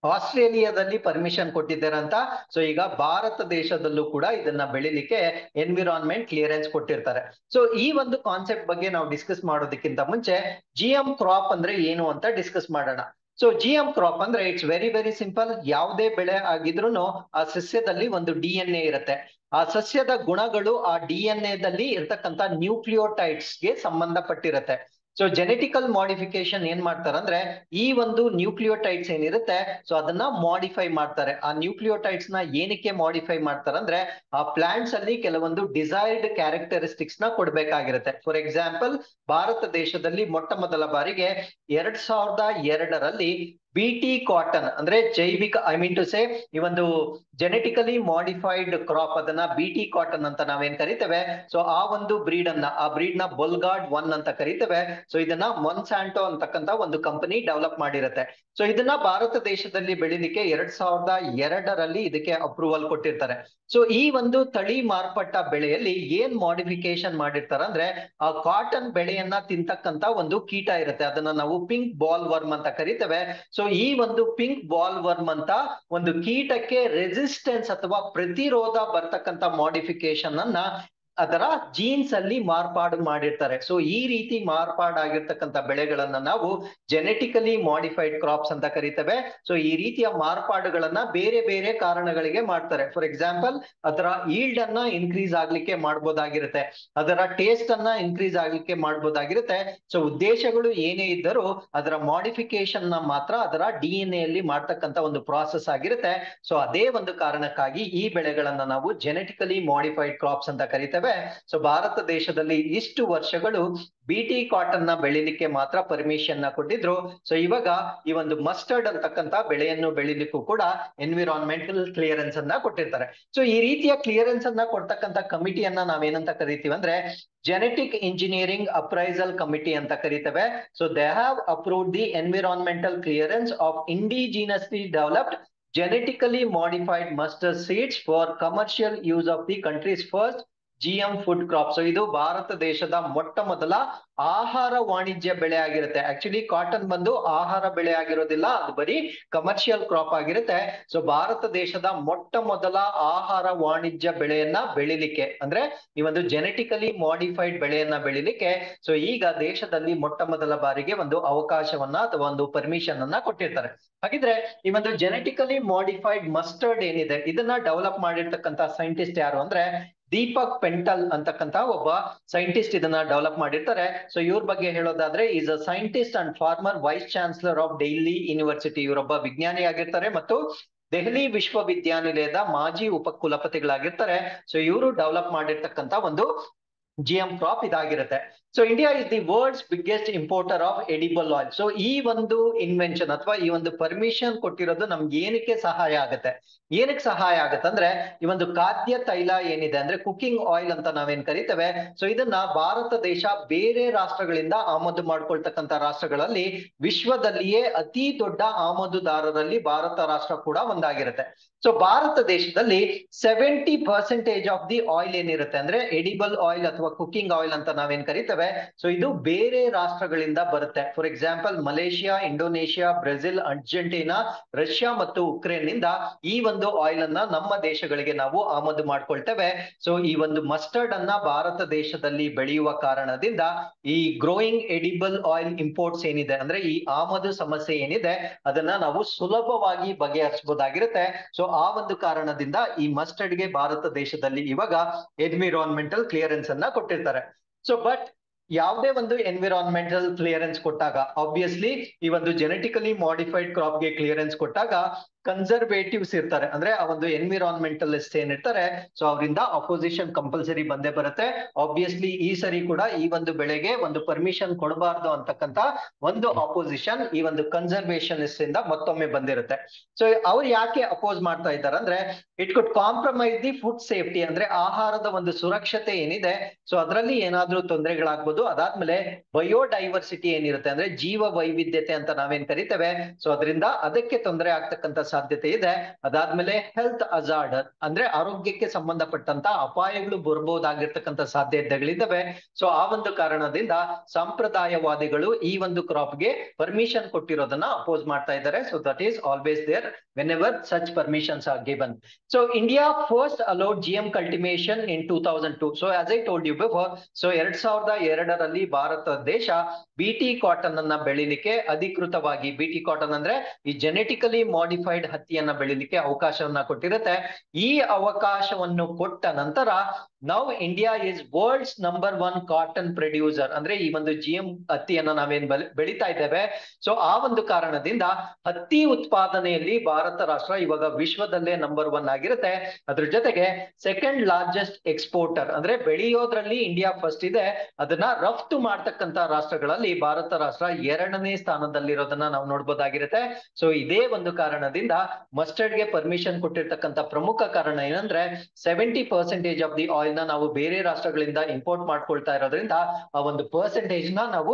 ಆಸ್ಟ್ರೇಲಿಯಾದಲ್ಲಿ ಪರ್ಮಿಷನ್ ಕೊಟ್ಟಿದ್ದಾರೆ ಅಂತ ಸೊ ಈಗ ಭಾರತ ದೇಶದಲ್ಲೂ ಕೂಡ ಇದನ್ನ ಬೆಳಿಲಿಕ್ಕೆ ಎನ್ವಿರಾನ್ಮೆಂಟ್ ಕ್ಲಿಯರೆನ್ಸ್ ಕೊಟ್ಟಿರ್ತಾರೆ ಸೊ ಈ ಒಂದು ಕಾನ್ಸೆಪ್ಟ್ ಬಗ್ಗೆ ನಾವು ಡಿಸ್ಕಸ್ ಮಾಡೋದಕ್ಕಿಂತ ಮುಂಚೆ ಜಿ ಎಂ ಕ್ರಾಪ್ ಅಂದ್ರೆ ಏನು ಅಂತ ಡಿಸ್ಕಸ್ ಮಾಡೋಣ ಸೊ ಜಿ ಎಂ ಕ್ರಾಪ್ ಅಂದ್ರೆ ಇಟ್ಸ್ ವೆರಿ ವೆರಿ ಸಿಂಪಲ್ ಯಾವುದೇ ಬೆಳೆ ಆಗಿದ್ರು ಆ ಸಸ್ಯದಲ್ಲಿ ಒಂದು ಡಿ ಎನ್ ಎ ಇರುತ್ತೆ ಆ ಸಸ್ಯದ ಗುಣಗಳು ಆ ಡಿ ಎನ್ ಎದಲ್ಲಿ ಇರ್ತಕ್ಕಂಥ ನ್ಯೂಕ್ಲಿಯೋಟೈಡ್ಸ್ ಗೆ ಸಂಬಂಧಪಟ್ಟಿರುತ್ತೆ ಸೊ ಜೆನೆಟಿಕಲ್ ಮಾಡಿಫಿಕೇಶನ್ ಏನ್ ಮಾಡ್ತಾರೆ ಅಂದ್ರೆ ಈ ಒಂದು ನ್ಯೂಕ್ಲಿಯೋಟೈಡ್ಸ್ ಏನಿರುತ್ತೆ ಸೊ ಅದನ್ನ ಮಾಡಿಫೈ ಮಾಡ್ತಾರೆ ಆ ನ್ಯೂಕ್ಲಿಯೋಟೈಡ್ಸ್ ನ ಏನಕ್ಕೆ ಮಾಡಿಫೈ ಮಾಡ್ತಾರೆ ಅಂದ್ರೆ ಆ ಪ್ಲಾಂಟ್ಸ್ ಅಲ್ಲಿ ಕೆಲವೊಂದು ಡಿಸೈರ್ಡ್ ಕ್ಯಾರೆಕ್ಟರಿಸ್ಟಿಕ್ಸ್ ನ ಕೊಡ್ಬೇಕಾಗಿರುತ್ತೆ ಫಾರ್ ಎಕ್ಸಾಂಪಲ್ ಭಾರತ ದೇಶದಲ್ಲಿ ಮೊಟ್ಟ ಮೊದಲ ಬಾರಿಗೆ ಎರಡ್ ಸಾವಿರದ ಎರಡರಲ್ಲಿ ಬಿ ಟಿ ಕಾಟನ್ ಅಂದ್ರೆ ಜೈವಿಕ ಐ ಮೀನ್ ಟು ಸೇ ಈ ಒಂದು ಜೆನೆಟಿಕಲಿ ಮಾಡಿಫೈಡ್ ಕ್ರಾಪ್ ಅದನ್ನ ಬಿ ಟಿ ಕಾಟನ್ ಅಂತ ನಾವೇನ್ ಕರಿತೇವೆ ಸೊ ಆ ಒಂದು ಬ್ರೀಡ್ ಅನ್ನ ಆ ಬ್ರೀಡ್ ನ ಬೊಲ್ಗಾರ್ಡ್ ಒನ್ ಅಂತ ಕರಿತೇವೆ ಸೊ ಇದನ್ನ ಮೊನ್ಸಾಂಟೋ ಅಂತಕ್ಕಂತ ಒಂದು ಕಂಪನಿ ಡೆವಲಪ್ ಮಾಡಿರುತ್ತೆ ಸೊ ಇದನ್ನ ಭಾರತ ದೇಶದಲ್ಲಿ ಬೆಳಿಲಿಕ್ಕೆ ಎರಡ್ ಸಾವಿರದ ಎರಡರಲ್ಲಿ ಇದಕ್ಕೆ ಅಪ್ರೂವಲ್ ಕೊಟ್ಟಿರ್ತಾರೆ ಸೊ ಈ ಒಂದು ತಳಿ ಮಾರ್ಪಟ್ಟ ಬೆಳೆಯಲ್ಲಿ ಏನ್ ಮಾಡಿಫಿಕೇಶನ್ ಮಾಡಿರ್ತಾರೆ ಅಂದ್ರೆ ಆ ಕಾಟನ್ ಬೆಳೆಯನ್ನ ತಿಂತಕ್ಕಂತ ಒಂದು ಕೀಟ ಇರುತ್ತೆ ಅದನ್ನ ನಾವು ಪಿಂಕ್ ಬಾಲ್ ವರ್ಮ್ ಅಂತ ಕರಿತೇವೆ ಸೊ ಈ ಒಂದು ಪಿಂಕ್ ಬಾಲ್ ವರ್ಮ್ ಅಂತ ಒಂದು ಕೀಟಕ್ಕೆ ರೆಸಿಸ್ಟೆನ್ಸ್ ಅಥವಾ ಪ್ರತಿರೋಧ ಬರ್ತಕ್ಕಂತ ಮಾಡಿಫಿಕೇಶನ್ ಅನ್ನ ಅದರ ಜೀನ್ಸ್ ಅಲ್ಲಿ ಮಾರ್ಪಾಡು ಮಾಡಿರ್ತಾರೆ ಸೊ ಈ ರೀತಿ ಮಾರ್ಪಾಡಾಗಿರ್ತಕ್ಕಂಥ ಬೆಳೆಗಳನ್ನ ನಾವು ಜೆನೆಟಿಕಲಿ ಮಾಡಿಫೈಡ್ ಕ್ರಾಪ್ಸ್ ಅಂತ ಕರಿತೇವೆ ಸೊ ಈ ರೀತಿಯ ಮಾರ್ಪಾಡುಗಳನ್ನ ಬೇರೆ ಬೇರೆ ಕಾರಣಗಳಿಗೆ ಮಾಡ್ತಾರೆ ಫಾರ್ ಎಕ್ಸಾಂಪಲ್ ಅದರ ಈಲ್ಡ್ ಅನ್ನ ಇನ್ಕ್ರೀಸ್ ಆಗ್ಲಿಕ್ಕೆ ಮಾಡ್ಬೋದಾಗಿರುತ್ತೆ ಅದರ ಟೇಸ್ಟ್ ಅನ್ನ ಇನ್ಕ್ರೀಸ್ ಆಗ್ಲಿಕ್ಕೆ ಮಾಡ್ಬೋದಾಗಿರುತ್ತೆ ಸೊ ಉದ್ದೇಶಗಳು ಏನೇ ಇದ್ದರೂ ಅದರ ಮಾಡಿಫಿಕೇಶನ್ ನ ಮಾತ್ರ ಅದರ ಡಿ ಎನ್ ಎಲ್ಲಿ ಮಾಡ್ತಕ್ಕಂತ ಒಂದು ಪ್ರಾಸೆಸ್ ಆಗಿರುತ್ತೆ ಸೊ ಅದೇ ಒಂದು ಕಾರಣಕ್ಕಾಗಿ ಈ ಬೆಳೆಗಳನ್ನ ನಾವು ಜೆನೆಟಿಕಲಿ ಮಾಡಿಫೈಡ್ ಕ್ರಾಪ್ಸ್ ಅಂತ ಕರಿತೇವೆ ಸೊ ಭಾರತ ದೇಶದಲ್ಲಿ ಇಷ್ಟು ವರ್ಷಗಳು ಬಿ ಟಿ ಕಾಟನ್ ನ ಬೆಳಿಲಿಕ್ಕೆ ಮಾತ್ರ ಪರ್ಮಿಷನ್ ನ ಕೊಟ್ಟಿದ್ರು ಸೊ ಇವಾಗ ಈ ಒಂದು ಮಸ್ಟರ್ಡ್ ಅಂತಕ್ಕಂತ ಬೆಳೆಯನ್ನು ಬೆಳಿಲಿಕ್ಕೂ ಕೂಡ ಎನ್ವಿರಾನ್ಮೆಂಟಲ್ ಕ್ಲಿಯರೆನ್ಸ್ ಅನ್ನ ಕೊಟ್ಟಿರ್ತಾರೆ ಸೊ ಈ ರೀತಿಯ ಕ್ಲಿಯರೆನ್ಸ್ ಅನ್ನ ಕೊಡ್ತಕ್ಕಂತ ಕಮಿಟಿಯನ್ನ ನಾವೇನಂತ ಕರಿತೀವಿ ಅಂದ್ರೆ ಜೆನೆಟಿಕ್ ಇಂಜಿನಿಯರಿಂಗ್ ಅಪ್ರೈಸಲ್ ಕಮಿಟಿ ಅಂತ ಕರಿತೇವೆ so they have approved the environmental clearance of indigenously developed genetically modified mustard seeds for commercial use of the country's first GM food crop so ಇದು ಭಾರತ ದೇಶದ ಮೊಟ್ಟ ಮೊದಲ ಆಹಾರ ವಾಣಿಜ್ಯ ಬೆಳೆ ಆಗಿರುತ್ತೆ ಆಕ್ಚುಲಿ ಕಾಟನ್ ಬಂದು ಆಹಾರ ಬೆಳೆ ಆಗಿರೋದಿಲ್ಲ ಅದು ಬರೀ ಕಮರ್ಷಿಯಲ್ ಕ್ರಾಪ್ ಆಗಿರುತ್ತೆ ಸೊ ಭಾರತ ದೇಶದ ಮೊಟ್ಟ ಮೊದಲ ಆಹಾರ ವಾಣಿಜ್ಯ ಬೆಳೆಯನ್ನ ಬೆಳಿಲಿಕ್ಕೆ ಅಂದ್ರೆ ಈ ಒಂದು ಜೆನೆಟಿಕಲಿ ಮಾಡಿಫೈಡ್ ಬೆಳೆಯನ್ನ ಬೆಳಿಲಿಕ್ಕೆ ಸೊ ಈಗ ದೇಶದಲ್ಲಿ ಮೊಟ್ಟ ಮೊದಲ ಬಾರಿಗೆ ಒಂದು ಅವಕಾಶವನ್ನ ಅಥವಾ ಒಂದು ಪರ್ಮಿಷನ್ ಅನ್ನ ಕೊಟ್ಟಿರ್ತಾರೆ ಹಾಗಿದ್ರೆ ಈ ಒಂದು ಜೆನೆಟಿಕಲಿ ಮಾಡಿಫೈಡ್ ಮಸ್ಟರ್ಡ್ ಏನಿದೆ ಇದನ್ನ ಡೆವಲಪ್ ಮಾಡಿರ್ತಕ್ಕಂತ ಸೈಂಟಿಸ್ಟ್ ಯಾರು ಅಂದ್ರೆ ದೀಪಕ್ ಪೆಂಟಲ್ ಅಂತಕ್ಕಂತ ಒಬ್ಬ ಸೈಂಟಿಸ್ಟ್ ಇದನ್ನ ಡೆವಲಪ್ ಮಾಡಿರ್ತಾರೆ ಸೊ ಇವ್ರ ಬಗ್ಗೆ ಹೇಳೋದಾದ್ರೆ is a scientist and former vice chancellor of Delhi university ಇವರೊಬ್ಬ ವಿಜ್ಞಾನಿ ಆಗಿರ್ತಾರೆ ಮತ್ತು ದೆಹಲಿ ವಿಶ್ವವಿದ್ಯಾನಿಲಯದ ಮಾಜಿ ಉಪ ಕುಲಪತಿಗಳಾಗಿರ್ತಾರೆ ಸೊ ಇವರು ಡೆವಲಪ್ ಮಾಡಿರ್ತಕ್ಕಂತ ಒಂದು ಜಿ ಎಂ ಕ್ರಾಪ್ ಇದಾಗಿರುತ್ತೆ so India is the world's biggest importer of edible oil so ಈ ಒಂದು ಇನ್ವೆನ್ಷನ್ ಅಥವಾ ಈ ಒಂದು ಪರ್ಮಿಷನ್ ಕೊಟ್ಟಿರೋದು ನಮ್ಗೆ ಏನಕ್ಕೆ ಸಹಾಯ ಆಗುತ್ತೆ ಏನಕ್ಕೆ ಸಹಾಯ ಆಗುತ್ತೆ ಅಂದ್ರೆ ಈ ಒಂದು ಖಾದ್ಯ ತೈಲ ಏನಿದೆ ಅಂದ್ರೆ ಕುಕಿಂಗ್ ಆಯಿಲ್ ಅಂತ ನಾವೇನ್ ಕರಿತೇವೆ ಸೊ ಇದನ್ನ ಭಾರತ ದೇಶ ಬೇರೆ ರಾಷ್ಟ್ರಗಳಿಂದ ಆಮದು ಮಾಡ್ಕೊಳ್ತಕ್ಕಂತ ರಾಷ್ಟ್ರಗಳಲ್ಲಿ ವಿಶ್ವದಲ್ಲಿಯೇ ಅತಿ ದೊಡ್ಡ ಆಮದುದಾರರಲ್ಲಿ ಭಾರತ ರಾಷ್ಟ್ರ ಕೂಡ ಒಂದಾಗಿರುತ್ತೆ ಸೊ ಭಾರತ ದೇಶದಲ್ಲಿ seventy percentage of the oil ಏನಿರುತ್ತೆ ಅಂದ್ರೆ ಎಡಿಬಲ್ ಆಯಿಲ್ ಅಥವಾ ಕುಕಿಂಗ್ ಆಯಿಲ್ ಅಂತ ನಾವೇನ್ ಕರಿತೇವೆ ಸೊ ಇದು ಬೇರೆ ರಾಷ್ಟ್ರಗಳಿಂದ ಬರುತ್ತೆ for example Malaysia Indonesia Brazil Argentina Russia ಮತ್ತು ಉಕ್ರೇನ್ ನಿಂದ ಈ ಒಂದು ಆಯಿಲ್ ಅನ್ನ ನಮ್ಮ ದೇಶಗಳಿಗೆ ನಾವು ಆಮದು ಮಾಡ್ಕೊಳ್ತೇವೆ ಸೊ ಈ ಒಂದು ಮಸ್ಟರ್ಡ್ ಅನ್ನ ಭಾರತ ದೇಶದಲ್ಲಿ ಬೆಳೆಯುವ ಕಾರಣದಿಂದ ಈ ಗ್ರೋಯಿಂಗ್ ಎಡಿಬಲ್ ಆಯಿಲ್ ಇಂಪೋರ್ಟ್ಸ್ ಏನಿದೆ ಅಂದ್ರೆ ಈ ಆಮದು ಸಮಸ್ಯೆ ಏನಿದೆ ಅದನ್ನ ನಾವು ಸುಲಭವಾಗಿ ಬಗೆಹರಿಸಬಹುದಾಗಿರುತ್ತೆ ಸೊ ಆ ಒಂದು ಕಾರಣದಿಂದ ಈ ಮಸ್ಟರ್ಡ್ ಗೆ ಭಾರತ ದೇಶದಲ್ಲಿ ಇವಾಗ ಎನ್ವಿರಾನ್ಮೆಂಟಲ್ ಕ್ಲಿಯರೆನ್ಸ್ ಅನ್ನ ಕೊಟ್ಟಿರ್ತಾರೆ ಸೊ ಬಟ್ ಯಾವುದೇ ಒಂದು ಎನ್ವಿರಾನ್ಮೆಂಟಲ್ ಕ್ಲಿಯರೆನ್ಸ್ ಕೊಟ್ಟಾಗ ಆಬ್ವಿಯಸ್ಲಿ ಈ ಒಂದು ಜೆನೆಟಿಕಲಿ ಮಾಡಿಫೈಡ್ ಕ್ರಾಪ್ ಗೆ ಕ್ಲಿಯರೆನ್ಸ್ ಕೊಟ್ಟಾಗ ಕನ್ಸರ್ವೇಟಿವ್ಸ್ ಇರ್ತಾರೆ ಅಂದ್ರೆ ಆ ಒಂದು ಎನ್ವಿರಾನ್ಮೆಂಟಲಿಸ್ಟ್ ಏನಿರ್ತಾರೆ ಸೊ ಅವರಿಂದ ಅಪೋಸಿಷನ್ ಕಂಪಲ್ಸರಿ ಬಂದೇ ಬರುತ್ತೆ ಆಬ್ವಿಯಸ್ಲಿ ಈ ಸರಿ ಕೂಡ ಈ ಒಂದು ಬೆಳೆಗೆ ಒಂದು ಪರ್ಮಿಷನ್ ಕೊಡಬಾರ್ದು ಅಂತಕ್ಕಂತ ಒಂದು ಅಪೋಸಿಷನ್ ಈ ಒಂದು ಕನ್ಸರ್ವೇಷನಿಸ್ಟ್ ಇಂದ ಮತ್ತೊಮ್ಮೆ ಬಂದಿರುತ್ತೆ ಸೊ ಅವ್ರು ಯಾಕೆ ಅಪೋಸ್ ಮಾಡ್ತಾ ಇದ್ದಾರೆ ಅಂದ್ರೆ it could compromise the food safety ಅಂದ್ರೆ ಆಹಾರದ ಒಂದು ಸುರಕ್ಷತೆ ಏನಿದೆ ಸೊ ಅದರಲ್ಲಿ ಏನಾದ್ರೂ ತೊಂದರೆಗಳಾಗ್ಬೋದು ಅದಾದ್ಮೇಲೆ ಬಯೋಡೈವರ್ಸಿಟಿ ಏನಿರುತ್ತೆ ಅಂದ್ರೆ ಜೀವ ವೈವಿಧ್ಯತೆ ಅಂತ ನಾವೇನ್ ಕರಿತೇವೆ ಸೊ ಅದರಿಂದ ಅದಕ್ಕೆ ತೊಂದರೆ ಆಗ್ತಕ್ಕಂತ ಸಾಧ್ಯತೆ ಇದೆ ಅದಾದ್ಮೇಲೆ ಹೆಲ್ತ್ ಅಜಾರ್ಡ್ ಅಂದ್ರೆ ಆರೋಗ್ಯಕ್ಕೆ ಸಂಬಂಧಪಟ್ಟಂತ ಅಪಾಯಗಳು ಬರ್ಬೋದಾಗಿರ್ತಕ್ಕಂಥ ಸಾಧ್ಯತೆಗಳಿದ್ದಾವೆ ಸೊ ಆ ಒಂದು ಕಾರಣದಿಂದ ಸಂಪ್ರದಾಯವಾದಿಗಳು ಈ ಒಂದು ಕ್ರಾಪ್ ಗೆ ಪರ್ಮಿಷನ್ ಕೊಟ್ಟಿರೋದನ್ನ ಅಪೋಸ್ ಮಾಡ್ತಾ ಇದ್ದಾರೆ so that is always there whenever such permissions are given so India first allowed G M cultivation in two thousand two so as I told you before so ಎರಡ್ ಸಾವಿರದ ಎರಡರಲ್ಲಿ ಭಾರತ ದೇಶ BT cotton ಅನ್ನ ಬೆಳಿಲಿಕ್ಕೆ ಅಧಿಕೃತವಾಗಿ BT cotton ಅಂದ್ರೆ ಈ genetically modified ಹತ್ತಿಯನ್ನ ಬೆಳಿಲಿಕ್ಕೆ ಅವಕಾಶವನ್ನ ಕೊಟ್ಟಿರುತ್ತೆ ಈ ಅವಕಾಶವನ್ನು ಕೊಟ್ಟ ನಂತರ now India is world's number one cotton producer ಅಂದ್ರೆ ಈ ಒಂದು ಜಿ ಎಂ ಹತ್ತಿಯನ್ನ ನಾವೇನ್ ಬೆಳಿತಾ ಇದ್ದೇವೆ ಸೊ ಆ ಒಂದು ಕಾರಣದಿಂದ ಹತ್ತಿ ಉತ್ಪಾದನೆಯಲ್ಲಿ ಭಾರತ ರಾಷ್ಟ್ರ ಇವಾಗ ವಿಶ್ವದಲ್ಲೇ ನಂಬರ್ ಒನ್ ಆಗಿರುತ್ತೆ ಅದ್ರ ಜೊತೆಗೆ ಸೆಕೆಂಡ್ ಲಾರ್ಜೆಸ್ಟ್ ಎಕ್ಸ್ಪೋರ್ಟರ್ ಅಂದ್ರೆ ಬೆಳೆಯೋದ್ರಲ್ಲಿ ಇಂಡಿಯಾ ಫಸ್ಟ್ ಇದೆ ಅದನ್ನ ರಫ್ತು ಮಾಡ್ತಕ್ಕಂತ ರಾಷ್ಟ್ರಗಳಲ್ಲಿ ಭಾರತ ರಾಷ್ಟ್ರ ಎರಡನೇ ಸ್ಥಾನದಲ್ಲಿರೋದನ್ನ ನಾವು ನೋಡ್ಬೋದಾಗಿರುತ್ತೆ ಸೊ ಇದೇ ಒಂದು ಕಾರಣದಿಂದ ಮಸ್ಟರ್ಡ್ ಗೆ ಪರ್ಮಿಷನ್ ಕೊಟ್ಟಿರ್ತಕ್ಕಂಥ ಪ್ರಮುಖ ಕಾರಣ ಏನಂದ್ರೆ seventy percentage of the oil ನ ನಾವು ಬೇರೆ ರಾಷ್ಟ್ರಗಳಿಂದ ಇಂಪೋರ್ಟ್ ಮಾಡ್ಕೊಳ್ತಾ ಇರೋದ್ರಿಂದ ಆ ಒಂದು ಪರ್ಸೆಂಟೇಜ್ ನ ನಾವು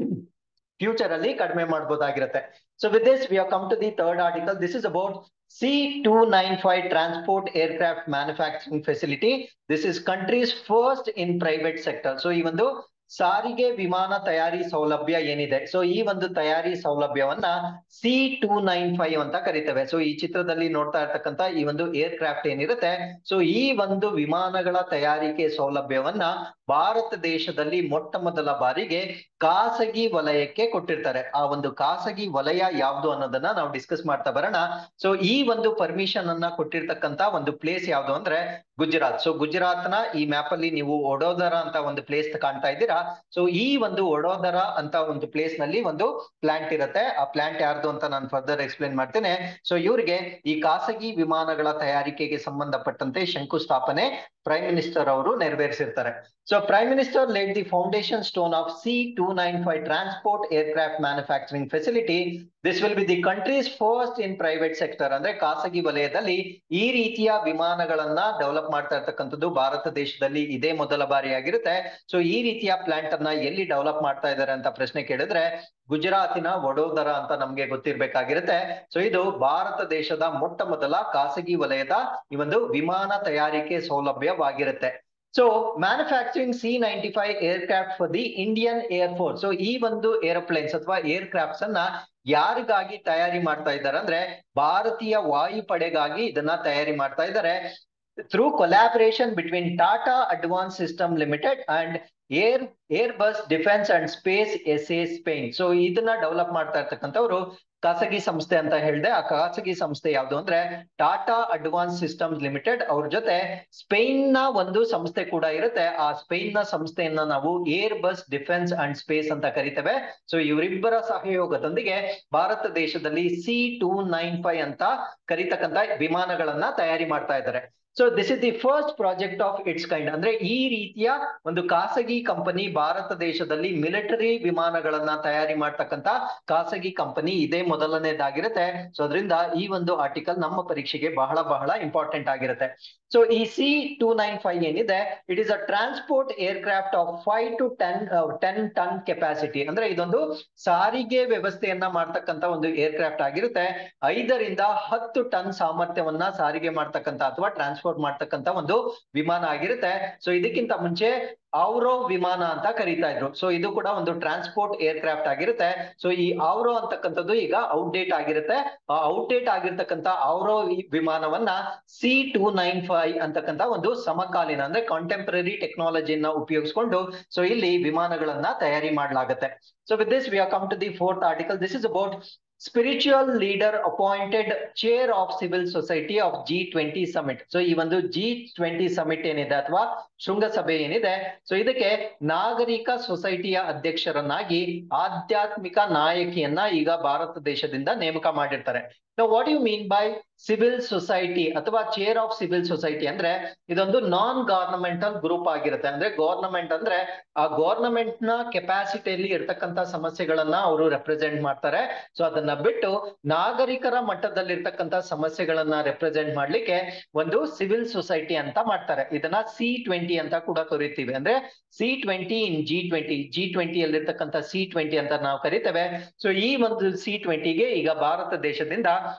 ಫ್ಯೂಚರ್ ಅಲ್ಲಿ ಕಡಿಮೆ ಮಾಡಬಹುದಾಗಿರುತ್ತೆ so with this we come to the third article this is about C two nine five transport aircraft manufacturing facility this is country's first in private sector so ಈ ಒಂದು ಸಾರಿಗೆ ವಿಮಾನ ತಯಾರಿ ಸೌಲಭ್ಯ ಏನಿದೆ ಸೊ ಈ ಒಂದು ತಯಾರಿ ಸೌಲಭ್ಯವನ್ನ ಸಿ ಟೂ ನೈನ್ ಫೈವ್ ಅಂತ ಕರಿತೇವೆ ಸೊ ಈ ಚಿತ್ರದಲ್ಲಿ ನೋಡ್ತಾ ಇರ್ತಕ್ಕಂತ ಈ ಒಂದು ಏರ್ ಕ್ರಾಫ್ಟ್ ಏನಿರುತ್ತೆ ಸೊ ಈ ಒಂದು ವಿಮಾನಗಳ ತಯಾರಿಕೆ ಸೌಲಭ್ಯವನ್ನ ಭಾರತ ದೇಶದಲ್ಲಿ ಮೊಟ್ಟ ಮೊದಲ ಬಾರಿಗೆ ಖಾಸಗಿ ವಲಯಕ್ಕೆ ಕೊಟ್ಟಿರ್ತಾರೆ ಆ ಒಂದು ಖಾಸಗಿ ವಲಯ ಯಾವ್ದು ಅನ್ನೋದನ್ನ ನಾವು ಡಿಸ್ಕಸ್ ಮಾಡ್ತಾ ಬರೋಣ ಸೊ ಈ ಒಂದು ಪರ್ಮಿಷನ್ ಅನ್ನ ಕೊಟ್ಟಿರ್ತಕ್ಕಂತ ಒಂದು ಪ್ಲೇಸ್ ಯಾವ್ದು ಅಂದ್ರೆ ಗುಜರಾತ್ ಸೊ ಗುಜರಾತ್ ನ ಈ ಮ್ಯಾಪ್ ಅಲ್ಲಿ ನೀವು ಒಡೋದರ ಅಂತ ಒಂದು ಪ್ಲೇಸ್ ಕಾಣ್ತಾ ಇದ್ದೀರಾ ಸೊ ಈ ಒಂದು ಒಡೋದರ ಅಂತ ಒಂದು ಪ್ಲೇಸ್ ನಲ್ಲಿ ಒಂದು ಪ್ಲಾಂಟ್ ಇರುತ್ತೆ ಆ ಪ್ಲಾಂಟ್ ಯಾರ್ದು ಅಂತ ನಾನು ಫರ್ದರ್ ಎಕ್ಸ್ಪ್ಲೇನ್ ಮಾಡ್ತೇನೆ ಸೊ ಇವ್ರಿಗೆ ಈ ಖಾಸಗಿ ವಿಮಾನಗಳ ತಯಾರಿಕೆಗೆ ಸಂಬಂಧಪಟ್ಟಂತೆ ಶಂಕುಸ್ಥಾಪನೆ ಪ್ರೈಮ್ ಮಿನಿಸ್ಟರ್ ಅವರು ನೆರವೇರಿಸಿರ್ತಾರೆ so prime minister laid the foundation stone of C two nine five transport aircraft manufacturing facility this will be the country's first in private sector ಅಂದ್ರೆ ಖಾಸಗಿ ವಲಯದಲ್ಲಿ ಈ ರೀತಿಯ ವಿಮಾನಗಳನ್ನ ಡೆವಲಪ್ ಮಾಡ್ತಾ ಇರ್ತಕ್ಕಂಥದ್ದು ಭಾರತ ದೇಶದಲ್ಲಿ ಇದೇ ಮೊದಲ ಬಾರಿಯಾಗಿರುತ್ತೆ ಸೊ ಈ ರೀತಿಯ ಪ್ಲಾಂಟ್ ಅನ್ನ ಎಲ್ಲಿ ಡೆವಲಪ್ ಮಾಡ್ತಾ ಇದ್ದಾರೆ ಅಂತ ಪ್ರಶ್ನೆ ಕೇಳಿದ್ರೆ ಗುಜರಾತಿನ ವಡೋದರ ಅಂತ ನಮ್ಗೆ ಗೊತ್ತಿರ್ಬೇಕಾಗಿರುತ್ತೆ ಸೊ ಇದು ಭಾರತ ದೇಶದ ಮೊಟ್ಟ ಮೊದಲ ಖಾಸಗಿ ವಲಯದ ಈ ಒಂದು ವಿಮಾನ ತಯಾರಿಕೆ ಸೌಲಭ್ಯವಾಗಿರುತ್ತೆ so manufacturing C ninety five aircraft for the Indian air force so ಈ ಒಂದು ಏರೋಪ್ಲೇನ್ಸ್ ಅಥವಾ ಏರ್ ಕ್ರಾಫ್ಟ್ಸ್ ಅನ್ನ ಯಾರಿಗಾಗಿ ತಯಾರಿ ಮಾಡ್ತಾ ಇದ್ದಾರೆ ಅಂದ್ರೆ ಭಾರತೀಯ ವಾಯುಪಡೆಗಾಗಿ ಇದನ್ನ ತಯಾರಿ ಮಾಡ್ತಾ ಇದ್ದಾರೆ through collaboration between Tata advance system limited and air Airbus defence and space S A Spain so ಇದನ್ನ ಡೆವಲಪ್ ಮಾಡ್ತಾ ಇರ್ತಕ್ಕಂಥವ್ರು ಖಾಸಗಿ ಸಂಸ್ಥೆ ಅಂತ ಹೇಳಿದೆ ಆ ಖಾಸಗಿ ಸಂಸ್ಥೆ ಯಾವ್ದು ಅಂದ್ರೆ ಟಾಟಾ ಅಡ್ವಾನ್ಸ್ ಸಿಸ್ಟಮ್ಸ್ ಲಿಮಿಟೆಡ್ ಅವ್ರ ಜೊತೆ ಸ್ಪೇನ್ ನ ಒಂದು ಸಂಸ್ಥೆ ಕೂಡ ಇರುತ್ತೆ ಆ ಸ್ಪೇನ್ ನ ಸಂಸ್ಥೆಯನ್ನ ನಾವು Airbus defence and space ಅಂತ ಕರಿತೇವೆ ಸೊ ಇವರಿಬ್ಬರ ಸಹಯೋಗದೊಂದಿಗೆ ಭಾರತ ದೇಶದಲ್ಲಿ ಸಿ ಟೂ ನೈನ್ ಫೈವ್ ಅಂತ ಕರಿತಕ್ಕಂತ ವಿಮಾನಗಳನ್ನ ತಯಾರಿ ಮಾಡ್ತಾ ಇದ್ದಾರೆ so this is the first project of its kind ಅಂದ್ರೆ ಈ ರೀತಿಯ ಒಂದು ಖಾಸಗಿ ಕಂಪನಿ ಭಾರತ ದೇಶದಲ್ಲಿ ಮಿಲಿಟರಿ ವಿಮಾನಗಳನ್ನ ತಯಾರಿ ಮಾಡ್ತಕ್ಕಂತ ಖಾಸಗಿ ಕಂಪನಿ ಇದೇ ಮೊದಲನೇದಾಗಿರುತ್ತೆ ಸೊ ಅದರಿಂದ ಈ ಒಂದು ಆರ್ಟಿಕಲ್ ನಮ್ಮ ಪರೀಕ್ಷೆಗೆ ಬಹಳ ಬಹಳ ಇಂಪಾರ್ಟೆಂಟ್ ಆಗಿರುತ್ತೆ ಸೊ ಈ ಸಿ ಟೂ ನೈನ್ ಫೈವ್ ಏನಿದೆ it is a transport aircraft of five to ten ten ton capacity ಅಂದ್ರೆ ಇದೊಂದು ಸಾರಿಗೆ ವ್ಯವಸ್ಥೆಯನ್ನ ಮಾಡ್ತಕ್ಕಂತ ಒಂದು ಏರ್ ಕ್ರಾಫ್ಟ್ ಆಗಿರುತ್ತೆ ಐದರಿಂದ ಹತ್ತು ಟನ್ ಸಾಮರ್ಥ್ಯವನ್ನ ಸಾರಿಗೆ ಮಾಡ್ತಕ್ಕಂತ ಅಥವಾ ಟ್ರಾನ್ಸ್ಪೋರ್ಟ್ ಮಾಡ್ತಕ್ಕಂತ ಒಂದು ವಿಮಾನ ಆಗಿರುತ್ತೆ ಸೊ ಇದಕ್ಕಿಂತ ಮುಂಚೆ ಔರೋ ವಿಮಾನ ಅಂತ ಕರೀತಾ ಇದ್ರು ಸೊ ಇದು ಕೂಡ ಒಂದು ಟ್ರಾನ್ಸ್ಪೋರ್ಟ್ ಏರ್ ಕ್ರಾಫ್ಟ್ ಆಗಿರುತ್ತೆ ಸೊ ಈ ಔರೋ ಅಂತಕ್ಕಂಥದ್ದು ಈಗ ಔಟ್ಡೇಟ್ ಆಗಿರುತ್ತೆ ಆ ಔಟ್ಡೇಟ್ ಆಗಿರ್ತಕ್ಕಂಥ ಔರೋ ವಿಮಾನವನ್ನ ಸಿ ಟೂ ನೈನ್ ಫೈವ್ ಅಂತಕ್ಕಂಥ ಒಂದು ಸಮಕಾಲೀನ ಅಂದ್ರೆ ಕಾಂಟೆಂಪರರಿ ಟೆಕ್ನಾಲಜಿಯನ್ನ ಉಪಯೋಗಿಸ್ಕೊಂಡು ಸೊ ಇಲ್ಲಿ ವಿಮಾನಗಳನ್ನ ತಯಾರಿ ಮಾಡಲಾಗುತ್ತೆ so with this we are come to the fourth article this is about spiritual leader appointed chair of civil society of G twenty summit so ಈ ಒಂದು ಜಿ ಟ್ವೆಂಟಿ ಸಮಿಟ್ ಏನಿದೆ ಅಥವಾ ಶೃಂಗಸಭೆ ಏನಿದೆ ಸೊ ಇದಕ್ಕೆ ನಾಗರಿಕ ಸೊಸೈಟಿಯ ಅಧ್ಯಕ್ಷರನ್ನಾಗಿ ಆಧ್ಯಾತ್ಮಿಕ ನಾಯಕಿಯನ್ನ ಈಗ ಭಾರತ ದೇಶದಿಂದ ನೇಮಕ ಮಾಡಿರ್ತಾರೆ what you mean by civil society ಅಥವಾ ಚೇರ್ ಆಫ್ ಸಿವಿಲ್ ಸೊಸೈಟಿ ಅಂದ್ರೆ ಇದೊಂದು ನಾನ್ ಗವರ್ನಮೆಂಟಲ್ ಗ್ರೂಪ್ ಆಗಿರುತ್ತೆ ಅಂದ್ರೆ ಗವರ್ನಮೆಂಟ್ ಅಂದ್ರೆ ಆ ಗವರ್ನಮೆಂಟ್ ನ ಕೆಪಾಸಿಟಿಯಲ್ಲಿ ಇರ್ತಕ್ಕಂತ ಸಮಸ್ಯೆಗಳನ್ನ ಅವರು ರೆಪ್ರೆಸೆಂಟ್ ಮಾಡ್ತಾರೆ ಸೊ ಅದನ್ನ ಬಿಟ್ಟು ನಾಗರಿಕರ ಮಟ್ಟದಲ್ಲಿ ಇರ್ತಕ್ಕಂತ ಸಮಸ್ಯೆಗಳನ್ನ ರೆಪ್ರೆಸೆಂಟ್ ಮಾಡ್ಲಿಕ್ಕೆ ಒಂದು ಸಿವಿಲ್ ಸೊಸೈಟಿ ಅಂತ ಮಾಡ್ತಾರೆ ಇದನ್ನ ಸಿ ಟ್ವೆಂಟಿ ಅಂತ ಕೂಡ ಕರಿತೀವಿ ಅಂದ್ರೆ C twenty in G twenty G twenty ಅಲ್ಲಿರ್ತಕ್ಕಂಥ ಸಿ ಟ್ವೆಂಟಿ ಅಂತ ನಾವು ಕರಿತೇವೆ ಸೊ ಈ ಒಂದು ಸಿ ಟ್ವೆಂಟಿಗೆ ಈಗ ಭಾರತ ದೇಶದಿಂದ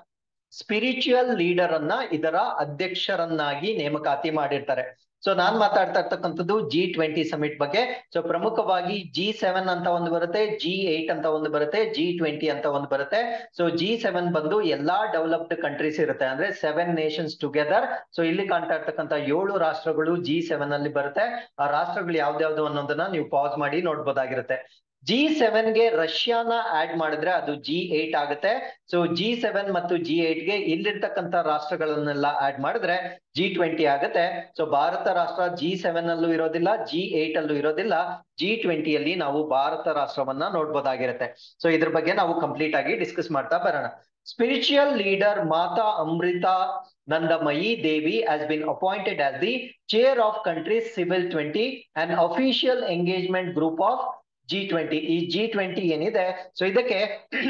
ಸ್ಪಿರಿಚುವಲ್ ಲೀಡರ್ ಅನ್ನ ಇದರ ಅಧ್ಯಕ್ಷರನ್ನಾಗಿ ನೇಮಕಾತಿ ಮಾಡಿರ್ತಾರೆ ಸೊ ನಾನ್ ಮಾತಾಡ್ತಾ ಇರ್ತಕ್ಕಂಥದ್ದು ಜಿ ಟ್ವೆಂಟಿ ಸಮಿಟ್ ಬಗ್ಗೆ ಸೊ ಪ್ರಮುಖವಾಗಿ ಜಿ ಸೆವೆನ್ ಅಂತ ಒಂದು ಬರುತ್ತೆ ಜಿ ಏಟ್ ಅಂತ ಒಂದು ಬರುತ್ತೆ ಜಿ ಟ್ವೆಂಟಿ ಅಂತ ಒಂದು ಬರುತ್ತೆ ಸೊ ಜಿ ಸೆವೆನ್ ಬಂದು ಎಲ್ಲಾ ಡೆವಲಪ್ಡ್ ಕಂಟ್ರೀಸ್ ಇರುತ್ತೆ ಅಂದ್ರೆ ಸೆವೆನ್ ನೇಷನ್ಸ್ ಟುಗೆದರ್ ಸೊ ಇಲ್ಲಿ ಕಾಣ್ತಾ ಇರ್ತಕ್ಕಂಥ ಏಳು ರಾಷ್ಟ್ರಗಳು ಜಿ ಸೆವೆನ್ ಅಲ್ಲಿ ಬರುತ್ತೆ ಆ ರಾಷ್ಟ್ರಗಳು ಯಾವ್ದ್ಯಾವ್ದು ಅನ್ನೋದನ್ನ ನೀವು ಪಾಸ್ ಮಾಡಿ ನೋಡ್ಬೋದಾಗಿರುತ್ತೆ ಜಿ ಸೆವೆನ್ ಗೆ ರಷ್ಯಾನ ಆಡ್ ಮಾಡಿದ್ರೆ ಅದು ಜಿ ಏಟ್ ಆಗುತ್ತೆ ಸೊ ಜಿ ಸೆವೆನ್ ಮತ್ತು ಜಿ ಏಟ್ ಗೆ ಇಲ್ಲಿರ್ತಕ್ಕಂಥ ರಾಷ್ಟ್ರಗಳನ್ನೆಲ್ಲ ಆಡ್ ಮಾಡಿದ್ರೆ ಜಿ ಟ್ವೆಂಟಿ ಆಗುತ್ತೆ ಸೊ ಭಾರತ ರಾಷ್ಟ್ರ ಜಿ ಸೆವೆನ್ ಅಲ್ಲೂ ಇರೋದಿಲ್ಲ ಜಿ ಏಟ್ ಅಲ್ಲೂ ಇರೋದಿಲ್ಲ ಜಿ ಟ್ವೆಂಟಿಯಲ್ಲಿ ನಾವು ಭಾರತ ರಾಷ್ಟ್ರವನ್ನ ನೋಡ್ಬೋದಾಗಿರುತ್ತೆ ಸೊ ಇದ್ರ ಬಗ್ಗೆ ನಾವು ಕಂಪ್ಲೀಟ್ ಆಗಿ ಡಿಸ್ಕಸ್ ಮಾಡ್ತಾ ಬರೋಣ spiritual leader Mata Amritanandamayi Devi has been appointed as the chair of country's civil 20 an official engagement group of G twenty ಈ ಜಿ ಟ್ವೆಂಟಿ ಏನಿದೆ ಸೊ ಇದಕ್ಕೆ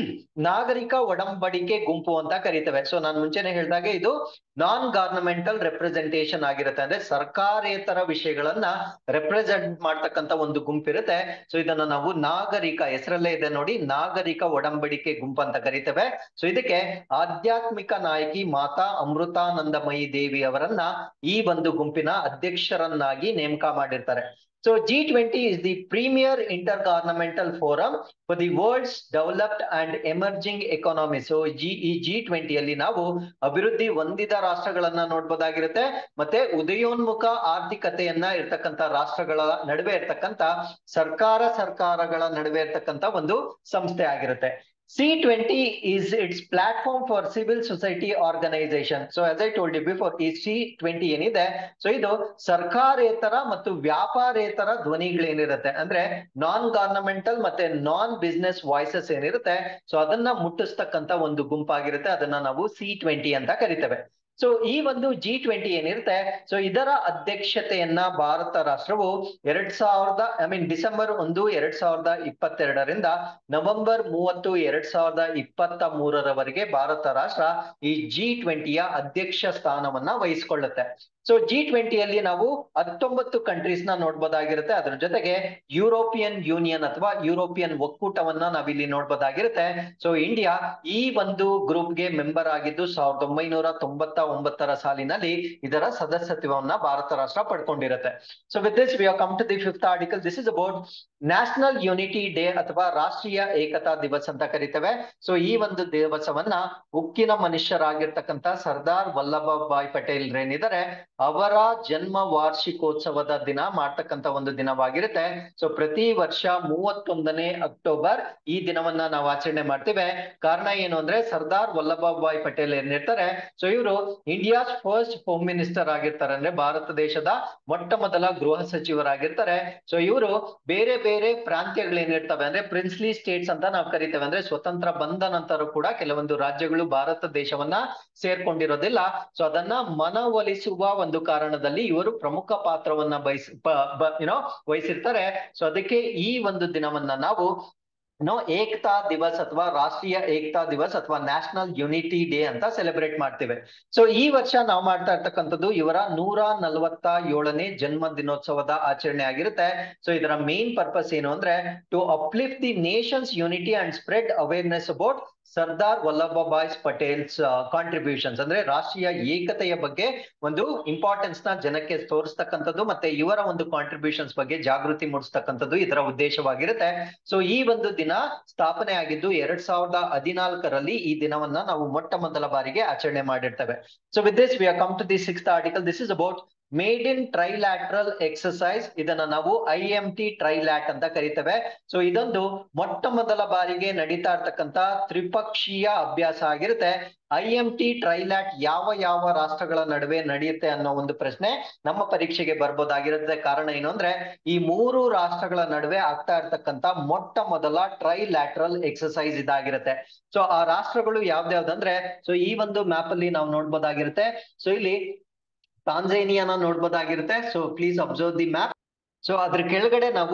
ನಾಗರಿಕ ಒಡಂಬಡಿಕೆ ಗುಂಪು ಅಂತ ಕರೀತೇವೆ ಸೊ ನಾನು ಮುಂಚೆನೆ ಹೇಳಿದಾಗೆ ಇದು ನಾನ್ ಗವರ್ನಮೆಂಟಲ್ ರೆಪ್ರೆಸೆಂಟೇಷನ್ ಆಗಿರುತ್ತೆ ಅಂದ್ರೆ ಸರ್ಕಾರೇತರ ವಿಷಯಗಳನ್ನ ರೆಪ್ರೆಸೆಂಟ್ ಮಾಡ್ತಕ್ಕಂತ ಒಂದು ಗುಂಪಿರುತ್ತೆ ಸೊ ಇದನ್ನ ನಾವು ನಾಗರಿಕ ಹೆಸರಲ್ಲೇ ಇದೆ ನೋಡಿ ನಾಗರಿಕ ಒಡಂಬಡಿಕೆ ಗುಂಪು ಅಂತ ಕರಿತೇವೆ ಸೊ ಇದಕ್ಕೆ ಆಧ್ಯಾತ್ಮಿಕ ನಾಯಕಿ ಮಾತಾ ಅಮೃತಾನಂದಮಯಿ ದೇವಿ ಅವರನ್ನ ಈ ಒಂದು ಗುಂಪಿನ ಅಧ್ಯಕ್ಷರನ್ನಾಗಿ ನೇಮಕ ಮಾಡಿರ್ತಾರೆ So G20 is the premier intergovernmental forum for the world's developed and emerging economy. So G ಈ ಜಿ ಟ್ವೆಂಟಿಯಲ್ಲಿ ನಾವು ಅಭಿವೃದ್ಧಿ ಹೊಂದಿದ ರಾಷ್ಟ್ರಗಳನ್ನ ನೋಡ್ಬೋದಾಗಿರುತ್ತೆ ಮತ್ತೆ ಉದಯೋನ್ಮುಖ ಆರ್ಥಿಕತೆಯನ್ನ ಇರ್ತಕ್ಕಂಥ ರಾಷ್ಟ್ರಗಳ ನಡುವೆ ಇರ್ತಕ್ಕಂಥ ಸರ್ಕಾರ ಸರ್ಕಾರಗಳ ನಡುವೆ ಇರ್ತಕ್ಕಂಥ ಒಂದು ಸಂಸ್ಥೆ ಆಗಿರುತ್ತೆ C20 is its platform for civil society organization. So as I told you before, ಈ C20 ಏನಿದೆ ಸೊ ಇದು ಸರ್ಕಾರೇತರ ಮತ್ತು ವ್ಯಾಪಾರೇತರ ಧ್ವನಿಗಳೇನಿರುತ್ತೆ ಅಂದ್ರೆ ನಾನ್ ಗವರ್ನಮೆಂಟಲ್ ಮತ್ತೆ ನಾನ್ ಬಿಸ್ನೆಸ್ ವಾಯ್ಸಸ್ ಏನಿರುತ್ತೆ ಸೊ ಅದನ್ನ ಮುಟ್ಟಿಸ್ತಕ್ಕಂತ ಒಂದು ಗುಂಪಾಗಿರುತ್ತೆ ಅದನ್ನ ನಾವು ಸಿ ಟ್ವೆಂಟಿ ಅಂತ ಕರಿತೇವೆ ಸೊ ಈ ಒಂದು ಜಿ ಟ್ವೆಂಟಿ ಏನಿರುತ್ತೆ ಸೊ ಇದರ ಅಧ್ಯಕ್ಷತೆಯನ್ನ ಭಾರತ ರಾಷ್ಟ್ರವು ಎರಡ್ ಸಾವಿರದ ಐ ಮೀನ್ ಡಿಸೆಂಬರ್ ಒಂದು ಎರಡ್ ಸಾವಿರದ ಇಪ್ಪತ್ತೆರಡರಿಂದ ನವೆಂಬರ್ ಮೂವತ್ತು ಎರಡ್ ಸಾವಿರದ ಇಪ್ಪತ್ತ ಮೂರರವರೆಗೆ ಭಾರತ ರಾಷ್ಟ್ರ ಈ ಜಿ ಟ್ವೆಂಟಿಯ ಅಧ್ಯಕ್ಷ ಸ್ಥಾನವನ್ನ ವಹಿಸಿಕೊಳ್ಳುತ್ತೆ ಸೊ ಜಿ ಟ್ವೆಂಟಿಯಲ್ಲಿ ನಾವು ಹತ್ತೊಂಬತ್ತು ಕಂಟ್ರೀಸ್ ನ ನೋಡ್ಬೋದಾಗಿರುತ್ತೆ ಅದ್ರ ಜೊತೆಗೆ ಯುರೋಪಿಯನ್ ಯೂನಿಯನ್ ಅಥವಾ ಯುರೋಪಿಯನ್ ಒಕ್ಕೂಟವನ್ನ ನಾವಿಲ್ಲಿ ನೋಡ್ಬೋದಾಗಿರುತ್ತೆ ಸೊ ಇಂಡಿಯಾ ಈ ಒಂದು ಗ್ರೂಪ್ಗೆ ಮೆಂಬರ್ ಆಗಿದ್ದು ಸಾವಿರದ ಒಂಬೈನೂರ ತೊಂಬತ್ತ ಒಂಬತ್ತರ ಸಾಲಿನಲ್ಲಿ ಇದರ ಸದಸ್ಯತ್ವವನ್ನ ಭಾರತ ರಾಷ್ಟ್ರ ಪಡ್ಕೊಂಡಿರುತ್ತೆ so with this we are come to the fifth article this is about national unity day ಅಥವಾ ರಾಷ್ಟ್ರೀಯ ಏಕತಾ ದಿವಸ್ ಅಂತ ಕರಿತೇವೆ ಸೊ ಈ ಒಂದು ದಿವಸವನ್ನ ಉಕ್ಕಿನ ಮನುಷ್ಯರಾಗಿರ್ತಕ್ಕಂಥ ಸರ್ದಾರ್ ವಲ್ಲಭಭಾಯ್ ಪಟೇಲ್ ಏನಿದ್ದಾರೆ ಅವರ ಜನ್ಮ ವಾರ್ಷಿಕೋತ್ಸವದ ದಿನ ಮಾಡ್ತಕ್ಕಂತ ಒಂದು ದಿನವಾಗಿರುತ್ತೆ ಸೊ ಪ್ರತಿ ವರ್ಷ ಮೂವತ್ತೊಂದನೇ ಅಕ್ಟೋಬರ್ ಈ ದಿನವನ್ನ ನಾವು ಆಚರಣೆ ಮಾಡ್ತೇವೆ ಕಾರಣ ಏನು ಅಂದ್ರೆ ಸರ್ದಾರ್ ವಲ್ಲಭಭಾಯ್ ಪಟೇಲ್ ಏನಿರ್ತಾರೆ ಸೊ ಇವರು ಇಂಡಿಯಾಸ್ ಫಸ್ಟ್ ಹೋಮ್ ಮಿನಿಸ್ಟರ್ ಆಗಿರ್ತಾರೆ ಅಂದ್ರೆ ಭಾರತ ದೇಶದ ಮೊಟ್ಟ ಮೊದಲ ಗೃಹ ಸಚಿವರಾಗಿರ್ತಾರೆ ಸೊ ಇವರು ಬೇರೆ ಬೇರೆ ಪ್ರಾಂತ್ಯಗಳೇನಿರ್ತವೆ ಅಂದ್ರೆ ಪ್ರಿನ್ಸ್ಲಿ ಸ್ಟೇಟ್ಸ್ ಅಂತ ನಾವು ಕರಿತೇವೆ ಅಂದ್ರೆ ಸ್ವತಂತ್ರ ಬಂದ ನಂತರ ಕೂಡ ಕೆಲವೊಂದು ರಾಜ್ಯಗಳು ಭಾರತ ದೇಶವನ್ನ ಸೇರ್ಕೊಂಡಿರೋದಿಲ್ಲ ಸೊ ಅದನ್ನ ಮನವೊಲಿಸುವ ಒಂದು ಕಾರಣದಲ್ಲಿ ಇವರು ಪ್ರಮುಖ ಪಾತ್ರವನ್ನ ಬಯಸ್ ಏನೋ ವಹಿಸಿರ್ತಾರೆ ಸೊ ಅದಕ್ಕೆ ಈ ಒಂದು ದಿನವನ್ನ ನಾವು ನೋ ಏಕತಾ ದಿವಸ್ ಅಥವಾ ರಾಷ್ಟ್ರೀಯ ಏಕತಾ ದಿವಸ್ ಅಥವಾ ನ್ಯಾಷನಲ್ ಯುನಿಟಿ ಡೇ ಅಂತ ಸೆಲೆಬ್ರೇಟ್ ಮಾಡ್ತೇವೆ ಸೊ ಈ ವರ್ಷ ನಾವು ಮಾಡ್ತಾ ಇರ್ತಕ್ಕಂಥದ್ದು ಇವರ ನೂರ ನಲವತ್ತ ಏಳನೇ ಜನ್ಮ ದಿನೋತ್ಸವದ ಆಚರಣೆ ಆಗಿರುತ್ತೆ ಸೊ ಇದರ ಮೇನ್ ಪರ್ಪಸ್ ಏನು ಅಂದ್ರೆ to uplift the nation's unity and spread awareness about Sardar Vallabhbhai Patel's contributions ಅಂದ್ರೆ ರಾಷ್ಟ್ರೀಯ ಏಕತೆಯ ಬಗ್ಗೆ ಒಂದು ಇಂಪಾರ್ಟೆನ್ಸ್ ನ ಜನಕ್ಕೆ ತೋರಿಸ್ತಕ್ಕಂಥದ್ದು ಮತ್ತೆ ಇವರ ಒಂದು ಕಾಂಟ್ರಿಬ್ಯೂಷನ್ಸ್ ಬಗ್ಗೆ ಜಾಗೃತಿ ಮೂಡಿಸ್ತಕ್ಕಂಥದ್ದು ಇದರ ಉದ್ದೇಶವಾಗಿರುತ್ತೆ ಸೊ ಈ ಒಂದು ದಿನ ಸ್ಥಾಪನೆ ಆಗಿದ್ದು ಎರಡ್ ಸಾವಿರದ ಹದಿನಾಲ್ಕರಲ್ಲಿ ಈ ದಿನವನ್ನ ನಾವು ಮೊಟ್ಟ ಮೊದಲ ಬಾರಿಗೆ ಆಚರಣೆ ಮಾಡಿರ್ತೇವೆ so with this we are come to the six article this is about made in trilateral exercise ಇದನ್ನ ನಾವು ಐ ಎಂ ಟಿ ಟ್ರೈಲ್ಯಾಟ್ ಅಂತ ಕರಿತೇವೆ ಸೊ ಇದೊಂದು ಮೊಟ್ಟ ಮೊದಲ ಬಾರಿಗೆ ನಡೀತಾ ಇರ್ತಕ್ಕಂತ ತ್ರಿಪಕ್ಷೀಯ ಅಭ್ಯಾಸ ಆಗಿರುತ್ತೆ ಐ ಎಂ ಟಿ ಟ್ರೈಲ್ಯಾಟ್ ಯಾವ ಯಾವ ರಾಷ್ಟ್ರಗಳ ನಡುವೆ ನಡೆಯುತ್ತೆ ಅನ್ನೋ ಒಂದು ಪ್ರಶ್ನೆ ನಮ್ಮ ಪರೀಕ್ಷೆಗೆ ಬರ್ಬೋದಾಗಿರುತ್ತೆ ಕಾರಣ ಏನು ಅಂದ್ರೆ ಈ ಮೂರು ರಾಷ್ಟ್ರಗಳ ನಡುವೆ ಆಗ್ತಾ ಇರ್ತಕ್ಕಂತ ಮೊಟ್ಟ ಮೊದಲ ಟ್ರೈಲ್ಯಾಟ್ರಲ್ ಎಕ್ಸಸೈಸ್ ಇದಾಗಿರುತ್ತೆ ಸೊ ಆ ರಾಷ್ಟ್ರಗಳು ಯಾವ್ದ್ಯಾವ್ದಂದ್ರೆ ಸೊ ಈ ಒಂದು ಮ್ಯಾಪ್ ಅಲ್ಲಿ ನಾವು ನೋಡ್ಬೋದಾಗಿರುತ್ತೆ ಸೊ ಇಲ್ಲಿ ತಾಂಜೇನಿಯಾನ ನೋಡ್ಬೋದಾಗಿರುತ್ತೆ so please observe the map so ಅದ್ರ ಕೆಳಗಡೆ ನಾವು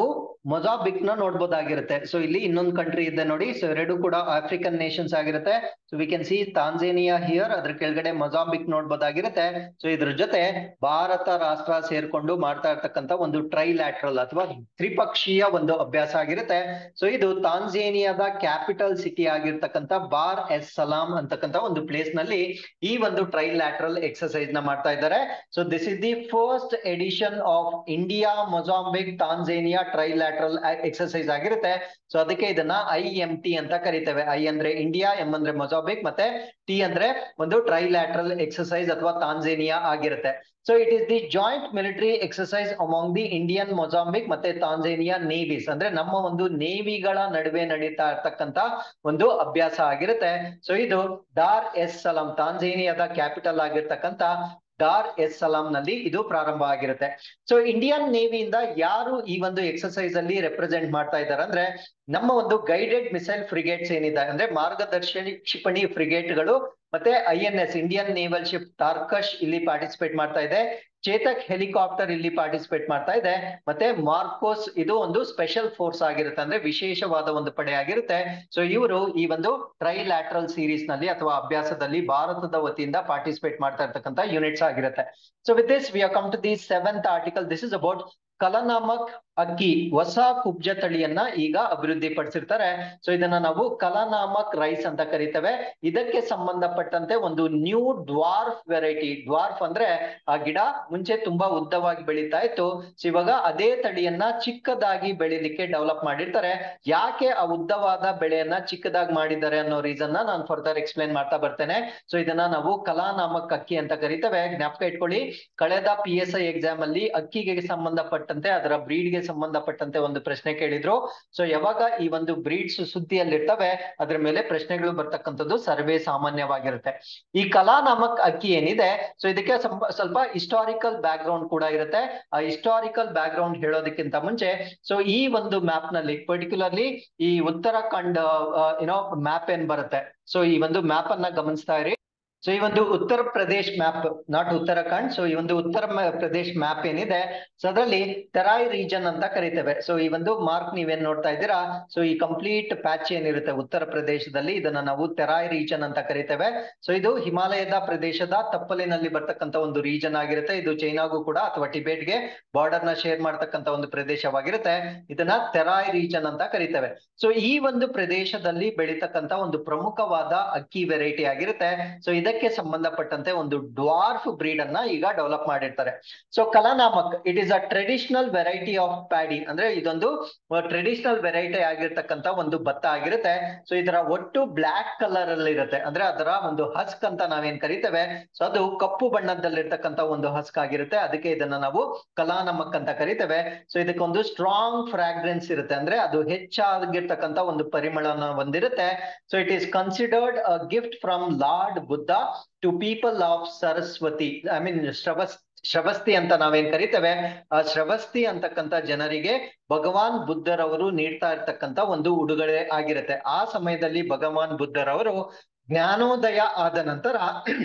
ಮೊಜಾಬಿಕ್ ನ ನೋಡ್ಬೋದಾಗಿರುತ್ತೆ ಸೊ ಇಲ್ಲಿ ಇನ್ನೊಂದು ಕಂಟ್ರಿ ಇದೆ ನೋಡಿ ಸೊ ಎರಡು ಕೂಡ ಆಫ್ರಿಕನ್ ನೇಷನ್ಸ್ ಆಗಿರುತ್ತೆ so we can see Tanzania here ಅದ್ರ ಕೆಳಗಡೆ ಮೊಜಾಬಿಕ್ ನೋಡ್ಬೋದಾಗಿರುತ್ತೆ ಸೊ ಇದ್ರ ಜೊತೆ ಭಾರತ ರಾಷ್ಟ್ರ ಸೇರ್ಕೊಂಡು ಮಾಡ್ತಾ ಇರ್ತಕ್ಕಂತ ಒಂದು ಟ್ರೈಲ್ಯಾಟ್ರಲ್ ಅಥವಾ ತ್ರಿಪಕ್ಷೀಯ ಒಂದು ಅಭ್ಯಾಸ ಆಗಿರುತ್ತೆ ಸೊ ಇದು ತಾಂಜೇನಿಯಾದ ಕ್ಯಾಪಿಟಲ್ ಸಿಟಿ ಆಗಿರ್ತಕ್ಕಂಥ ಬಾರ್ ಎಸ್ ಸಲಾಂ ಅಂತಕ್ಕಂಥ ಒಂದು ಪ್ಲೇಸ್ ನಲ್ಲಿ ಈ ಒಂದು ಟ್ರೈಲ್ಯಾಟ್ರಲ್ ಎಕ್ಸರ್ಸೈಸ್ ನ ಮಾಡ್ತಾ ಇದ್ದಾರೆ so this is the first edition of India Mozambique Tanzania trilateral exercise ಆಗಿರುತ್ತೆ ಸೊ ಅದಕ್ಕೆ ಇದನ್ನ ಐ ಎಂ ಟಿ ಅಂತ ಕರಿತೇವೆ ಐ ಅಂದ್ರೆ ಇಂಡಿಯಾ ಎಂ ಅಂದ್ರೆ ಮೊಜಾಂಬಿಕ್ ಮತ್ತೆ ಟಿ ಅಂದ್ರೆ ಒಂದು ಟ್ರೈಲ್ಯಾಟ್ರಲ್ ಎಕ್ಸರ್ಸೈಸ್ ಅಥವಾ ತಾಂಜೇನಿಯಾ ಆಗಿರುತ್ತೆ so it is the joint military exercise among the Indian Mozambique ಮತ್ತೆ ತಾಂಜೇನಿಯಾ ನೇವೀಸ್ ಅಂದ್ರೆ ನಮ್ಮ ಒಂದು ನೇವಿಗಳ ನಡುವೆ ನಡೀತಾ ಇರ್ತಕ್ಕಂತ ಒಂದು ಅಭ್ಯಾಸ ಆಗಿರುತ್ತೆ ಸೊ ಇದು ಡಾರ್ ಎಸ್ ಸಲಾಂ ತಾಂಜೇನಿಯಾದ ಕ್ಯಾಪಿಟಲ್ ಆಗಿರ್ತಕ್ಕಂತ ಡಾರ್ ಎಸ್ ಸಲಾಂ ನಲ್ಲಿ ಇದು ಪ್ರಾರಂಭ ಆಗಿರುತ್ತೆ ಸೊ ಇಂಡಿಯನ್ ನೇವಿಯಿಂದ ಯಾರು ಈ ಒಂದು ಎಕ್ಸರ್ಸೈಸ್ ಅಲ್ಲಿ ರೆಪ್ರೆಸೆಂಟ್ ಮಾಡ್ತಾ ಇದ್ದಾರೆ ಅಂದ್ರೆ ನಮ್ಮ ಒಂದು ಗೈಡೆಡ್ ಮಿಸೈಲ್ ಫ್ರಿಗೇಟ್ಸ್ ಏನಿದೆ ಅಂದ್ರೆ ಮಾರ್ಗದರ್ಶಿ ಕ್ಷಿಪಣಿ ಫ್ರಿಗೇಟ್ಗಳು ಮತ್ತೆ I N S Indian naval ship Tarkash ಇಲ್ಲಿ ಪಾರ್ಟಿಸಿಪೇಟ್ ಮಾಡ್ತಾ ಇದೆ ಚೇತಕ್ ಹೆಲಿಕಾಪ್ಟರ್ ಇಲ್ಲಿ ಪಾರ್ಟಿಸಿಪೇಟ್ ಮಾಡ್ತಾ ಇದೆ ಮತ್ತೆ ಮಾರ್ಕೋಸ್ ಇದು ಒಂದು ಸ್ಪೆಷಲ್ ಫೋರ್ಸ್ ಆಗಿರುತ್ತೆ ಅಂದ್ರೆ ವಿಶೇಷವಾದ ಒಂದು ಪಡೆ ಆಗಿರುತ್ತೆ ಸೊ ಇವರು ಈ ಒಂದು ಟ್ರೈಲ್ಯಾಟ್ರಲ್ ಸೀರೀಸ್ ನಲ್ಲಿ ಅಥವಾ ಅಭ್ಯಾಸದಲ್ಲಿ ಭಾರತದ ವತಿಯಿಂದ ಪಾರ್ಟಿಸಿಪೇಟ್ ಮಾಡ್ತಾ ಇರ್ತಕ್ಕಂಥ ಯೂನಿಟ್ಸ್ ಆಗಿರುತ್ತೆ so with this we are come to the seventh article this is about Kalanamak ಅಕ್ಕಿ ಹೊಸ ಕುಬ್ಜ ತಳಿಯನ್ನ ಈಗ ಅಭಿವೃದ್ಧಿ ಪಡಿಸಿರ್ತಾರೆ ಸೊ ಇದನ್ನ ನಾವು ಕಲನಾಮಕ್ ರೈಸ್ ಅಂತ ಕರಿತೇವೆ ಇದಕ್ಕೆ ಸಂಬಂಧಪಟ್ಟಂತೆ ಒಂದು ನ್ಯೂ ಡ್ವಾರ್ಫ್ ವೆರೈಟಿ ಡ್ವಾರ್ಫ್ ಅಂದ್ರೆ ಆ ಗಿಡ ಮುಂಚೆ ತುಂಬಾ ಉದ್ದವಾಗಿ ಬೆಳೀತಾ ಇತ್ತು ಸೊ ಇವಾಗ ಅದೇ ತಳಿಯನ್ನ ಚಿಕ್ಕದಾಗಿ ಬೆಳಿಲಿಕ್ಕೆ ಡೆವಲಪ್ ಮಾಡಿರ್ತಾರೆ ಯಾಕೆ ಆ ಉದ್ದವಾದ ಬೆಳೆಯನ್ನ ಚಿಕ್ಕದಾಗಿ ಮಾಡಿದ್ದಾರೆ ಅನ್ನೋ ರೀಸನ್ ನ ನಾನು ಫರ್ದರ್ ಎಕ್ಸ್ಪ್ಲೈನ್ ಮಾಡ್ತಾ ಬರ್ತೇನೆ ಸೊ ಇದನ್ನ ನಾವು ಕಲಾನಾಮಕ್ ಅಕ್ಕಿ ಅಂತ ಕರಿತೇವೆ ಜ್ಞಾಪಕ ಇಟ್ಕೊಳ್ಳಿ ಕಳೆದ ಪಿ ಎಸ್ ಐ ಎಕ್ಸಾಮ್ ಅಲ್ಲಿ ಅಕ್ಕಿಗೆ ಸಂಬಂಧಪಟ್ಟಂತೆ ಅದರ ಬ್ರೀಡ್ ಗೆ ಸಂಬಂಧಪಟ್ಟಂತೆ ಒಂದು ಪ್ರಶ್ನೆ ಕೇಳಿದ್ರು ಸೊ ಯಾವಾಗ ಈ ಒಂದು ಬ್ರೀಡ್ಸ್ ಸುದ್ದಿಯಲ್ಲಿರ್ತವೆ ಅದ್ರ ಮೇಲೆ ಪ್ರಶ್ನೆಗಳು ಬರ್ತಕ್ಕಂಥದ್ದು ಸರ್ವೇ ಸಾಮಾನ್ಯವಾಗಿರುತ್ತೆ ಈ ಕಲಾನಾಮಕ್ ಅಕ್ಕಿ ಏನಿದೆ ಸೊ ಇದಕ್ಕೆ ಸ್ವಲ್ಪ ಹಿಸ್ಟಾರಿಕಲ್ ಬ್ಯಾಕ್ ಗ್ರೌಂಡ್ ಕೂಡ ಇರುತ್ತೆ ಆ ಹಿಸ್ಟಾರಿಕಲ್ ಬ್ಯಾಕ್ ಗ್ರೌಂಡ್ ಹೇಳೋದಕ್ಕಿಂತ ಮುಂಚೆ ಸೊ ಈ ಒಂದು ಮ್ಯಾಪ್ ನಲ್ಲಿ ಪರ್ಟಿಕ್ಯುಲರ್ಲಿ ಈ ಉತ್ತರಾಖಂಡ್ ಏನೋ ಮ್ಯಾಪ್ ಏನ್ ಬರುತ್ತೆ ಸೊ ಈ ಒಂದು ಮ್ಯಾಪ್ ಅನ್ನ ಗಮನಿಸ್ತಾ ಇರಿ ಸೊ ಈ ಒಂದು Uttar Pradesh map not Uttarakhand so ಈ ಒಂದು ಉತ್ತರ ಪ್ರದೇಶ್ ಮ್ಯಾಪ್ ಏನಿದೆ ಸೊ ಅದರಲ್ಲಿ ತೆರಾಯ್ ರೀಜನ್ ಅಂತ ಕರಿತೇವೆ ಸೊ ಈ ಒಂದು ಮಾರ್ಕ್ ನೀವೇನ್ ನೋಡ್ತಾ ಇದ್ದೀರಾ ಸೊ ಈ ಕಂಪ್ಲೀಟ್ ಪ್ಯಾಚ್ ಏನಿರುತ್ತೆ ಉತ್ತರ ಪ್ರದೇಶದಲ್ಲಿ ಇದನ್ನ ನಾವು ತೆರಾಯ್ ರೀಜನ್ ಅಂತ ಕರಿತೇವೆ ಸೊ ಇದು ಹಿಮಾಲಯದ ಪ್ರದೇಶದ ತಪ್ಪಲಿನಲ್ಲಿ ಬರ್ತಕ್ಕಂತ ಒಂದು ರೀಜನ್ ಆಗಿರುತ್ತೆ ಇದು ಚೈನಾಗೂ ಕೂಡ ಅಥವಾ ಟಿಬೇಟ್ಗೆ ಬಾರ್ಡರ್ ನ ಶೇರ್ ಮಾಡ್ತಕ್ಕಂತ ಒಂದು ಪ್ರದೇಶವಾಗಿರುತ್ತೆ ಇದನ್ನ ತೆರಾಯ್ ರೀಜನ್ ಅಂತ ಕರಿತೇವೆ ಸೊ ಈ ಒಂದು ಪ್ರದೇಶದಲ್ಲಿ ಬೆಳೀತಕ್ಕಂತ ಒಂದು ಪ್ರಮುಖವಾದ ಅಕ್ಕಿ ವೆರೈಟಿ ಆಗಿರುತ್ತೆ ಸೊ ಇದಕ್ಕೆ ಸಂಬಂಧಪಟ್ಟಂತೆ ಒಂದು ಡ್ವಾರ್ಫ್ ಬ್ರೀಡ್ ಅನ್ನ ಈಗ ಡೆವಲಪ್ ಮಾಡಿರ್ತಾರೆ so Kalanamak it is a traditional variety of paddy ಅಂದ್ರೆ ಇದೊಂದು ಟ್ರೆಡಿಷನಲ್ ವೆರೈಟಿ ಆಗಿರ್ತಕ್ಕಂತ ಒಂದು ಭತ್ತ ಆಗಿರುತ್ತೆ ಸೊ ಇದರ ಒಟ್ಟು ಬ್ಲಾಕ್ ಕಲರ್ ಅಲ್ಲಿ ಇರುತ್ತೆ ಅಂದ್ರೆ ಅದರ ಒಂದು ಹಸ್ಕ್ ಅಂತ ನಾವೇನ್ ಕರಿತೇವೆ ಸೊ ಅದು ಕಪ್ಪು ಬಣ್ಣದಲ್ಲಿರ್ತಕ್ಕಂತ ಒಂದು ಹಸ್ಕ್ ಆಗಿರುತ್ತೆ ಅದಕ್ಕೆ ಇದನ್ನ ನಾವು ಕಲಾನಮಕ್ ಅಂತ ಕರಿತೇವೆ ಸೊ ಇದಕ್ಕೊಂದು ಸ್ಟ್ರಾಂಗ್ ಫ್ರಾಗ್ರೆನ್ಸ್ ಇರುತ್ತೆ ಅಂದ್ರೆ ಅದು ಹೆಚ್ಚಾಗಿರ್ತಕ್ಕಂತ ಒಂದು ಪರಿಮಳನ ಹೊಂದಿರುತ್ತೆ so it is considered a gift from Lord Buddha to people of Saraswati I mean ಶ್ರವಸ್ ಶ್ರವಸ್ತಿ ಅಂತ ನಾವೇನ್ ಕರಿತೇವೆ ಆ ಶ್ರವಸ್ತಿ ಅಂತಕ್ಕಂತ ಜನರಿಗೆ ಭಗವಾನ್ ಬುದ್ಧರವರು ನೀಡ್ತಾ ಇರ್ತಕ್ಕಂತ ಒಂದು ಉಡುಗೊರೆ ಆಗಿರುತ್ತೆ ಆ ಸಮಯದಲ್ಲಿ ಭಗವಾನ್ ಬುದ್ಧರವರು ಜ್ಞಾನೋದಯ ಆದ ನಂತರ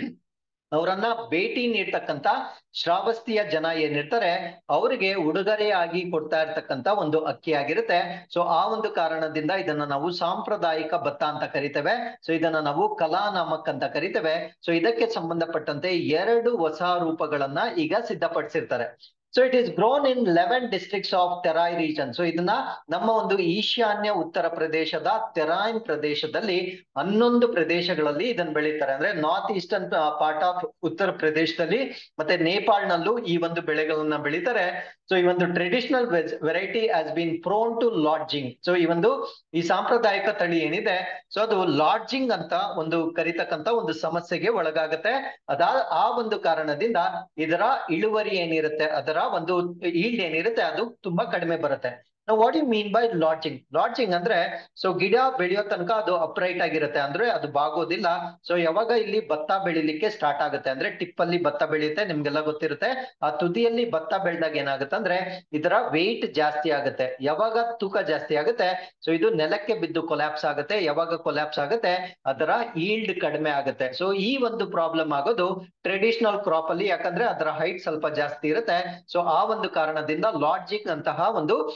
ಅವರನ್ನ ಭೇಟಿ ನೀಡ್ತಕ್ಕಂತ ಶ್ರಾವಸ್ತಿಯ ಜನ ಏನಿರ್ತಾರೆ ಅವರಿಗೆ ಉಡುಗೊರೆಯಾಗಿ ಕೊಡ್ತಾ ಇರ್ತಕ್ಕಂತ ಒಂದು ಅಕ್ಕಿ ಆಗಿರುತ್ತೆ ಸೊ ಆ ಒಂದು ಕಾರಣದಿಂದ ಇದನ್ನ ನಾವು ಸಾಂಪ್ರದಾಯಿಕ ಭತ್ತ ಅಂತ ಕರಿತೇವೆ ಸೊ ಇದನ್ನ ನಾವು ಕಲಾನಾಮಕ್ ಅಂತ ಕರಿತೇವೆ ಸೊ ಇದಕ್ಕೆ ಸಂಬಂಧಪಟ್ಟಂತೆ ಎರಡು ಹೊಸ ರೂಪಗಳನ್ನ ಈಗ ಸಿದ್ಧಪಡಿಸಿರ್ತಾರೆ so it is grown in eleven districts of Terai region so ಇದನ್ನ ನಮ್ಮ ಒಂದು ಈಶಾನ್ಯ ಉತ್ತರ ಪ್ರದೇಶದ ತೆರಾಯ್ ಪ್ರದೇಶದಲ್ಲಿ ಹನ್ನೊಂದು ಪ್ರದೇಶಗಳಲ್ಲಿ ಇದನ್ನ ಬೆಳೀತಾರೆ ಅಂದ್ರೆ ನಾರ್ತ್ ಈಸ್ಟರ್ನ್ ಪಾರ್ಟ್ ಆಫ್ ಉತ್ತರ ಪ್ರದೇಶದಲ್ಲಿ ಮತ್ತೆ ನೇಪಾಳ್ನಲ್ಲೂ ಈ ಒಂದು ಬೆಳೆಗಳನ್ನ ಬೆಳೀತಾರೆ ಸೊ ಈ ಒಂದು traditional variety has been prone to lodging so ಈ ಒಂದು ಈ ಸಾಂಪ್ರದಾಯಿಕ ತಳಿ ಏನಿದೆ ಸೊ ಅದು ಲಾಡ್ಜಿಂಗ್ ಅಂತ ಒಂದು ಕರಿತಕ್ಕಂತ ಒಂದು ಸಮಸ್ಯೆಗೆ ಒಳಗಾಗತ್ತೆ ಅದಾ ಆ ಒಂದು ಕಾರಣದಿಂದ ಇದರ ಇಳುವರಿ ಏನಿರುತ್ತೆ ಅದರ ಒಂದು ಈಲ್ಡ್ ಏನಿರುತ್ತೆ ಅದು ತುಂಬಾ ಕಡಿಮೆ ಬರುತ್ತೆ what you mean by lodging lodging ಅಂದ್ರೆ ಸೊ ಗಿಡ ಬೆಳೆಯೋ ತನಕ ಅದು ಅಪ್ರೈಟ್ ಆಗಿರುತ್ತೆ ಅಂದ್ರೆ ಅದು ಬಾಗೋದಿಲ್ಲ ಸೊ ಯಾವಾಗ ಇಲ್ಲಿ ಭತ್ತ ಬೆಳಿಲಿಕ್ಕೆ ಸ್ಟಾರ್ಟ್ ಆಗುತ್ತೆ ಅಂದ್ರೆ ಟಿಪ್ ಅಲ್ಲಿ ಭತ್ತ ಬೆಳೆಯುತ್ತೆ ನಿಮ್ಗೆಲ್ಲ ಗೊತ್ತಿರುತ್ತೆ ಆ ತುದಿಯಲ್ಲಿ ಭತ್ತ ಬೆಳೆದಾಗ ಏನಾಗುತ್ತೆ ಅಂದ್ರೆ ಇದರ ವೆಯ್ಟ್ ಜಾಸ್ತಿ ಆಗುತ್ತೆ ಯಾವಾಗ ತೂಕ ಜಾಸ್ತಿ ಆಗುತ್ತೆ ಸೊ ಇದು ನೆಲಕ್ಕೆ ಬಿದ್ದು ಕೊಲ್ಯಾಪ್ಸ್ ಆಗುತ್ತೆ ಯಾವಾಗ ಕೊಲ್ಯಾಪ್ಸ್ ಆಗುತ್ತೆ ಅದರ ಈಲ್ಡ್ ಕಡಿಮೆ ಆಗುತ್ತೆ ಸೊ ಈ ಒಂದು ಪ್ರಾಬ್ಲಮ್ ಆಗೋದು ಟ್ರೆಡಿಷನಲ್ ಕ್ರಾಪ್ ಅಲ್ಲಿ ಯಾಕಂದ್ರೆ ಅದರ ಹೈಟ್ ಸ್ವಲ್ಪ ಜಾಸ್ತಿ ಇರುತ್ತೆ ಸೊ ಆ ಒಂದು ಕಾರಣದಿಂದ ಲಾಡ್ಜಿಂಗ್ ಅಂತಹ ಒಂದು ಕೃಷಿ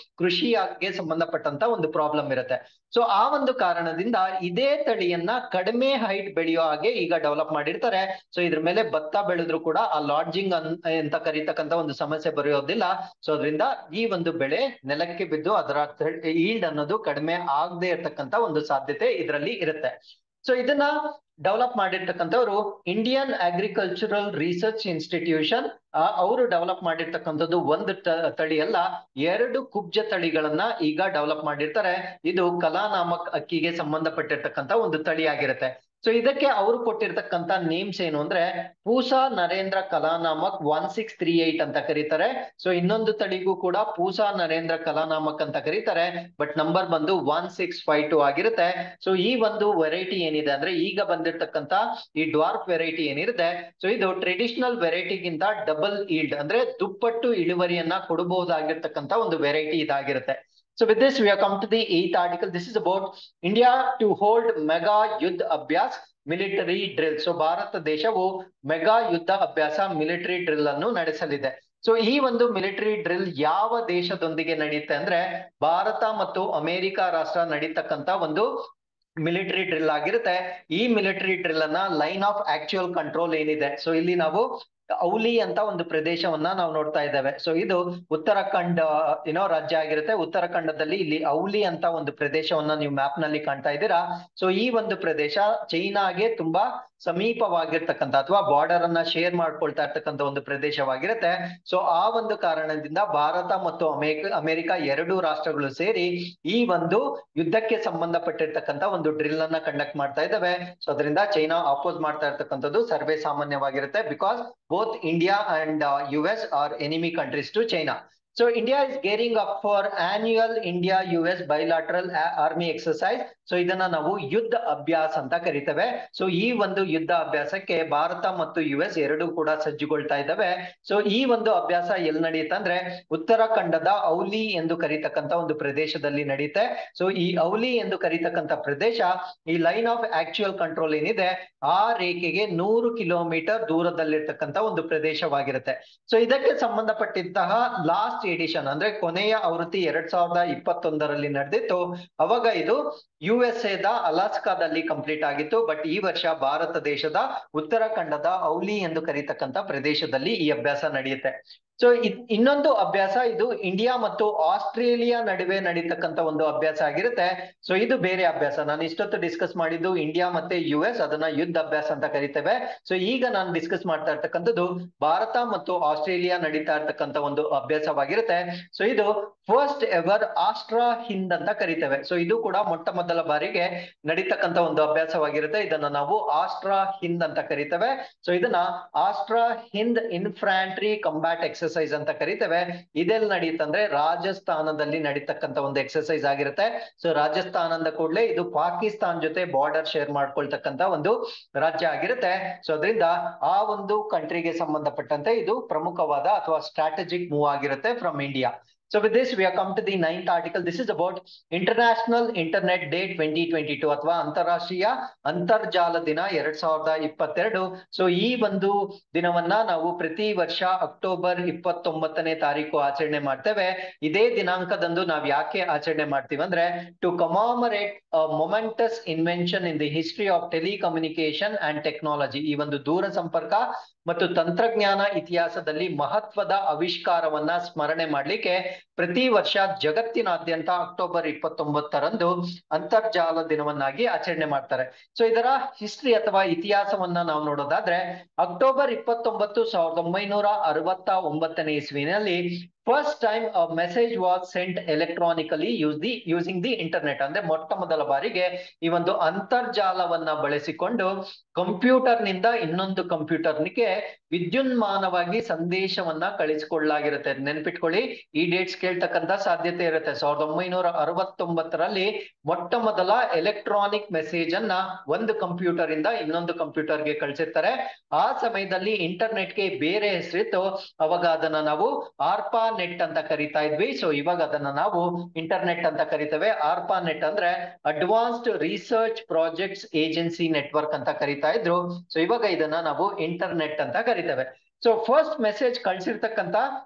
ಕೃಷಿಗೆ ಸಂಬಂಧಪಟ್ಟಂತ ಒಂದು ಪ್ರಾಬ್ಲಮ್ ಇರುತ್ತೆ ಸೊ ಆ ಒಂದು ಕಾರಣದಿಂದ ಇದೇ ತಳಿಯನ್ನ ಕಡಿಮೆ ಹೈಟ್ ಬೆಳೆಯೋ ಹಾಗೆ ಈಗ ಡೆವಲಪ್ ಮಾಡಿರ್ತಾರೆ ಸೊ ಇದ್ರ ಮೇಲೆ ಭತ್ತ ಬೆಳೆದ್ರು ಕೂಡ ಆ ಲಾಡ್ಜಿಂಗ್ ಅಂತ ಕರೀತಕ್ಕಂತ ಒಂದು ಸಮಸ್ಯೆ ಬರೆಯೋದಿಲ್ಲ ಸೊ ಅದರಿಂದ ಈ ಒಂದು ಬೆಳೆ ನೆಲಕ್ಕೆ ಬಿದ್ದು ಅದರ ಈಲ್ಡ್ ಅನ್ನೋದು ಕಡಿಮೆ ಆಗದೆ ಇರತಕ್ಕಂತ ಒಂದು ಸಾಧ್ಯತೆ ಇದರಲ್ಲಿ ಇರುತ್ತೆ ಸೊ ಇದನ್ನ ಡೆವಲಪ್ ಮಾಡಿರ್ತಕ್ಕಂಥವ್ರು ಇಂಡಿಯನ್ ಅಗ್ರಿಕಲ್ಚರಲ್ ರಿಸರ್ಚ್ ಇನ್ಸ್ಟಿಟ್ಯೂಷನ್ ಅವರು ಡೆವಲಪ್ ಮಾಡಿರ್ತಕ್ಕಂಥದ್ದು ಒಂದು ತಳಿ ಅಲ್ಲ ಎರಡು ಕುಬ್ಜ ತಳಿಗಳನ್ನ ಈಗ ಡೆವಲಪ್ ಮಾಡಿರ್ತಾರೆ ಇದು ಕಲಾನಾಮಕ್ ಅಕ್ಕಿಗೆ ಸಂಬಂಧಪಟ್ಟಿರ್ತಕ್ಕಂಥ ಒಂದು ತಳಿ ಆಗಿರುತ್ತೆ ಸೊ ಇದಕ್ಕೆ ಅವರು ಕೊಟ್ಟಿರ್ತಕ್ಕಂಥ ನೇಮ್ಸ್ ಏನು ಅಂದ್ರೆ Pusa Narendra Kalanamak one six three eight ಅಂತ ಕರೀತಾರೆ ಸೊ ಇನ್ನೊಂದು ತಳಿಗೂ ಕೂಡ ಪೂಸಾ ನರೇಂದ್ರ ಕಲಾನಾಮಕ್ ಅಂತ ಕರೀತಾರೆ ಬಟ್ ನಂಬರ್ ಬಂದು ಒನ್ ಸಿಕ್ಸ್ ಫೈವ್ ಟು ಆಗಿರುತ್ತೆ ಸೊ ಈ ಒಂದು ವೆರೈಟಿ ಏನಿದೆ ಅಂದ್ರೆ ಈಗ ಬಂದಿರತಕ್ಕಂತ ಈ ಡ್ವಾರ್ಫ್ ವೆರೈಟಿ ಏನಿರುತ್ತೆ ಸೊ ಇದು ಟ್ರೆಡಿಷನಲ್ ವೆರೈಟಿಗಿಂತ ಡಬಲ್ ಈಲ್ಡ್ ಅಂದ್ರೆ ದುಪ್ಪಟ್ಟು ಇಳುವರಿಯನ್ನ ಕೊಡಬಹುದಾಗಿರ್ತಕ್ಕಂತ ಒಂದು ವೆರೈಟಿ ಇದಾಗಿರುತ್ತೆ So with this, we have come to the eighth article. This is about India to hold mega Yudh Abhyas military drill so Bharat ದೇಶವು ಮೆಗಾ ಯುದ್ಧ ಅಭ್ಯಾಸ ಮಿಲಿಟರಿ ಡ್ರಿಲ್ ಅನ್ನು ನಡೆಸಲಿದೆ ಸೊ ಈ ಒಂದು ಮಿಲಿಟರಿ ಡ್ರಿಲ್ ಯಾವ ದೇಶದೊಂದಿಗೆ ನಡೆಯುತ್ತೆ ಅಂದ್ರೆ ಭಾರತ ಮತ್ತು ಅಮೆರಿಕ ರಾಷ್ಟ್ರ ನಡೀತಕ್ಕಂತ ಒಂದು ಮಿಲಿಟರಿ ಡ್ರಿಲ್ ಆಗಿರುತ್ತೆ ಈ ಮಿಲಿಟರಿ ಡ್ರಿಲ್ ಅನ್ನ ಲೈನ್ ಆಫ್ ಆಕ್ಚುಯಲ್ ಕಂಟ್ರೋಲ್ ಏನಿದೆ ಸೊ ಇಲ್ಲಿ ನಾವು ಔಲಿ ಅಂತ ಒಂದು ಪ್ರದೇಶವನ್ನ ನಾವು ನೋಡ್ತಾ ಇದ್ದೇವೆ ಸೊ ಇದು ಉತ್ತರಾಖಂಡ್ ಏನೋ ರಾಜ್ಯ ಆಗಿರುತ್ತೆ ಉತ್ತರಾಖಂಡದಲ್ಲಿ ಇಲ್ಲಿ ಔಲಿ ಅಂತ ಒಂದು ಪ್ರದೇಶವನ್ನ ನೀವು ಮ್ಯಾಪ್ ನಲ್ಲಿ ಕಾಣ್ತಾ ಇದ್ದೀರಾ ಸೊ ಈ ಒಂದು ಪ್ರದೇಶ ಚೈನಾಗೆ ತುಂಬಾ ಸಮೀಪವಾಗಿರ್ತಕ್ಕಂಥ ಅಥವಾ ಬಾರ್ಡರ್ ಅನ್ನ ಶೇರ್ ಮಾಡ್ಕೊಳ್ತಾ ಇರ್ತಕ್ಕಂಥ ಒಂದು ಪ್ರದೇಶವಾಗಿರುತ್ತೆ ಸೊ ಆ ಒಂದು ಕಾರಣದಿಂದ ಭಾರತ ಮತ್ತು ಅಮೇರಿಕ ಅಮೆರಿಕ ಎರಡು ರಾಷ್ಟ್ರಗಳು ಸೇರಿ ಈ ಒಂದು ಯುದ್ಧಕ್ಕೆ ಸಂಬಂಧಪಟ್ಟಿರ್ತಕ್ಕಂಥ ಒಂದು ಡ್ರಿಲ್ ಅನ್ನ ಕಂಡಕ್ಟ್ ಮಾಡ್ತಾ ಇದ್ದಾವೆ ಸೊ ಅದರಿಂದ ಚೈನಾ ಆಪೋಸ್ ಮಾಡ್ತಾ ಇರ್ತಕ್ಕಂಥದ್ದು ಸರ್ವೇ ಸಾಮಾನ್ಯವಾಗಿರುತ್ತೆ because both India and U S are enemy countries to China so India is gearing up for annual India U S bilateral army exercise so ಇದನ್ನ ನಾವು ಯುದ್ಧ ಅಭ್ಯಾಸ ಅಂತ ಕರಿತೇವೆ ಸೊ ಈ ಒಂದು ಯುದ್ಧ ಅಭ್ಯಾಸಕ್ಕೆ ಭಾರತ ಮತ್ತು ಯು ಎಸ್ ಎರಡು ಕೂಡ ಸಜ್ಜುಗೊಳ್ತಾ ಇದ್ದಾವೆ ಸೊ ಈ ಒಂದು ಅಭ್ಯಾಸ ಎಲ್ಲಿ ನಡೆಯುತ್ತೆ ಅಂದ್ರೆ ಉತ್ತರಾಖಂಡದ ಔಲಿ ಎಂದು ಕರೀತಕ್ಕಂತ ಒಂದು ಪ್ರದೇಶದಲ್ಲಿ ನಡೆಯುತ್ತೆ ಸೊ ಈ ಔಲಿ ಎಂದು ಕರೀತಕ್ಕಂತ ಪ್ರದೇಶ ಈ ಲೈನ್ ಆಫ್ ಆಕ್ಚುಯಲ್ ಕಂಟ್ರೋಲ್ ಏನಿದೆ ಆ ರೇಖೆಗೆ ನೂರು ಕಿಲೋಮೀಟರ್ ದೂರದಲ್ಲಿರ್ತಕ್ಕಂತ ಒಂದು ಪ್ರದೇಶವಾಗಿರುತ್ತೆ ಸೊ ಇದಕ್ಕೆ ಸಂಬಂಧಪಟ್ಟಂತಹ ಲಾಸ್ಟ್ ಎಡಿಷನ್ ಅಂದ್ರೆ ಕೊನೆಯ ಆವೃತ್ತಿ ಎರಡ್ ಸಾವಿರದ ಇಪ್ಪತ್ತೊಂದರಲ್ಲಿ ನಡೆದಿತ್ತು ಅವಾಗ ಇದು ಯು ಎಸ್ ಎದ ಅಲಾಸ್ಕಾದಲ್ಲಿ ಕಂಪ್ಲೀಟ್ ಆಗಿತ್ತು ಬಟ್ ಈ ವರ್ಷ ಭಾರತ ದೇಶದ ಉತ್ತರಾಖಂಡದ ಔಲಿ ಎಂದು ಕರೀತಕ್ಕಂತ ಪ್ರದೇಶದಲ್ಲಿ ಈ ಅಭ್ಯಾಸ ನಡೆಯುತ್ತೆ ಸೊ ಇನ್ನೊಂದು ಅಭ್ಯಾಸ ಇದು ಇಂಡಿಯಾ ಮತ್ತು ಆಸ್ಟ್ರೇಲಿಯಾ ನಡುವೆ ನಡೀತಕ್ಕಂತ ಒಂದು ಅಭ್ಯಾಸ ಆಗಿರುತ್ತೆ ಸೊ ಇದು ಬೇರೆ ಅಭ್ಯಾಸ ನಾನು ಇಷ್ಟೊತ್ತು ಡಿಸ್ಕಸ್ ಮಾಡಿದ್ದು ಇಂಡಿಯಾ ಮತ್ತೆ ಯು ಎಸ್ ಅದನ್ನ ಯುದ್ಧ ಅಭ್ಯಾಸ ಅಂತ ಕರಿತೇವೆ ಸೊ ಈಗ ನಾನು ಡಿಸ್ಕಸ್ ಮಾಡ್ತಾ ಇರ್ತಕ್ಕಂಥದ್ದು ಭಾರತ ಮತ್ತು ಆಸ್ಟ್ರೇಲಿಯಾ ನಡೀತಾ ಇರ್ತಕ್ಕಂಥ ಒಂದು ಅಭ್ಯಾಸವಾಗಿರುತ್ತೆ ಸೊ ಇದು ಫಸ್ಟ್ ಎವರ್ ಆಸ್ಟ್ರಾ ಹಿಂದ್ ಅಂತ ಕರಿತೇವೆ ಸೊ ಇದು ಕೂಡ ಮೊಟ್ಟ ಮೊದಲ ಬಾರಿಗೆ ನಡೀತಕ್ಕಂತ ಒಂದು ಅಭ್ಯಾಸವಾಗಿರುತ್ತೆ ಇದನ್ನ ನಾವು ಆಸ್ಟ್ರಾ ಹಿಂದ್ ಅಂತ ಕರಿತೇವೆ ಸೊ ಇದನ್ನ Austra Hind infantry combat exercise ಅಂತ ಕರಿತೇವೆ ಇದೆಲ್ಲಿ ನಡೆಯುತ್ತಂದ್ರೆ ರಾಜಸ್ಥಾನದಲ್ಲಿ ನಡೀತಕ್ಕಂತ ಒಂದು ಎಕ್ಸರ್ಸೈಸ್ ಆಗಿರುತ್ತೆ ಸೊ ರಾಜಸ್ಥಾನದ ಕೂಡಲೇ ಇದು ಪಾಕಿಸ್ತಾನ್ ಜೊತೆ ಬಾರ್ಡರ್ ಶೇರ್ ಮಾಡ್ಕೊಳ್ತಕ್ಕಂತ ಒಂದು ರಾಜ್ಯ ಆಗಿರುತ್ತೆ ಸೊ ಅದರಿಂದ ಆ ಒಂದು ಕಂಟ್ರಿಗೆ ಸಂಬಂಧಪಟ್ಟಂತೆ ಇದು ಪ್ರಮುಖವಾದ ಅಥವಾ ಸ್ಟ್ರಾಟಜಿಕ್ ಮೂವ್ ಆಗಿರುತ್ತೆ from India So with this, we have come to the ninth article. This is about International Internet Day 2022 ಅಥವಾ ಅಂತಾರಾಷ್ಟ್ರೀಯ ಅಂತರ್ಜಾಲ ದಿನ ಎರಡ್ ಸಾವಿರದ ಇಪ್ಪತ್ತೆರಡು ಸೊ ಈ ಒಂದು ದಿನವನ್ನ ನಾವು ಪ್ರತಿ ವರ್ಷ ಅಕ್ಟೋಬರ್ ಇಪ್ಪತ್ತೊಂಬತ್ತನೇ ತಾರೀಕು ಆಚರಣೆ ಮಾಡ್ತೇವೆ ಇದೇ ದಿನಾಂಕದಂದು ನಾವ್ ಯಾಕೆ ಆಚರಣೆ ಮಾಡ್ತೀವಿ ಅಂದ್ರೆ to commemorate momentous invention in the history of telecommunication and technology ಈ ಒಂದು ದೂರ ಸಂಪರ್ಕ ಮತ್ತು ತಂತ್ರಜ್ಞಾನ ಇತಿಹಾಸದಲ್ಲಿ ಮಹತ್ವದ ಆವಿಷ್ಕಾರವನ್ನ ಸ್ಮರಣೆ ಮಾಡ್ಲಿಕ್ಕೆ ಪ್ರತಿ ವರ್ಷ ಜಗತ್ತಿನಾದ್ಯಂತ ಅಕ್ಟೋಬರ್ ಇಪ್ಪತ್ತೊಂಬತ್ತರಂದು ಅಂತರ್ಜಾಲ ದಿನವನ್ನಾಗಿ ಆಚರಣೆ ಮಾಡ್ತಾರೆ ಸೊ ಇದರ ಹಿಸ್ಟ್ರಿ ಅಥವಾ ಇತಿಹಾಸವನ್ನ ನಾವು ನೋಡೋದಾದ್ರೆ ಅಕ್ಟೋಬರ್ ಇಪ್ಪತ್ತೊಂಬತ್ತು ಸಾವಿರದ ಒಂಬೈನೂರ ಅರವತ್ತ ಒಂಬತ್ತನೇ ಇಸ್ವಿನಲ್ಲಿ first time message was sent electronically use the using the internet ಅಂದ್ರೆ ಮೊಟ್ಟ ಮೊದಲ ಬಾರಿಗೆ ಈ ಒಂದು ಅಂತರ್ಜಾಲವನ್ನ ಬಳಸಿಕೊಂಡು ಕಂಪ್ಯೂಟರ್ ನಿಂದ ಇನ್ನೊಂದು ಕಂಪ್ಯೂಟರ್ನಿಗೆ ವಿದ್ಯುನ್ಮಾನವಾಗಿ ಸಂದೇಶವನ್ನ ಕಳಿಸಿಕೊಳ್ಳಲಾಗಿರುತ್ತೆ ನೆನ್ಪಿಟ್ಕೊಳ್ಳಿ ಈ ಡೇಟ್ಸ್ ಕೇಳ್ತಕ್ಕಂತ ಸಾಧ್ಯತೆ ಇರುತ್ತೆ ಸಾವಿರದ ಒಂಬೈನೂರ ಅರವತ್ತೊಂಬತ್ತರಲ್ಲಿ ಮೊಟ್ಟ ಮೊದಲ ಎಲೆಕ್ಟ್ರಾನಿಕ್ ಮೆಸೇಜ್ ಅನ್ನ ಒಂದು ಕಂಪ್ಯೂಟರ್ ಇಂದ ಇನ್ನೊಂದು ಕಂಪ್ಯೂಟರ್ಗೆ ಕಳಿಸಿರ್ತಾರೆ ಆ ಸಮಯದಲ್ಲಿ ಇಂಟರ್ನೆಟ್ಗೆ ಬೇರೆ ಹೆಸರಿತ್ತು ಅವಾಗ ಅದನ್ನ ನಾವು ಆರ್ಪಾ ನೆಟ್ ಅಂತ ಕರಿತಾ ಇದ್ವಿ ಸೊ ಇವಾಗ ಅದನ್ನ ನಾವು ಇಂಟರ್ನೆಟ್ ಅಂತ ಕರಿತೇವೆ ಆರ್ಪಾ ನೆಟ್ ಅಂದ್ರೆ advanced research projects agency network ಅಂತ ಕರಿತಾ ಇದ್ರು ಸೊ ಇವಾಗ ಇದನ್ನ ನಾವು ಇಂಟರ್ನೆಟ್ ಅಂತ ಕರಿತೇವೆ ಸೊ ಫಸ್ಟ್ ಮೆಸೇಜ್ ಕಳ್ಸಿರ್ತಕ್ಕಂತ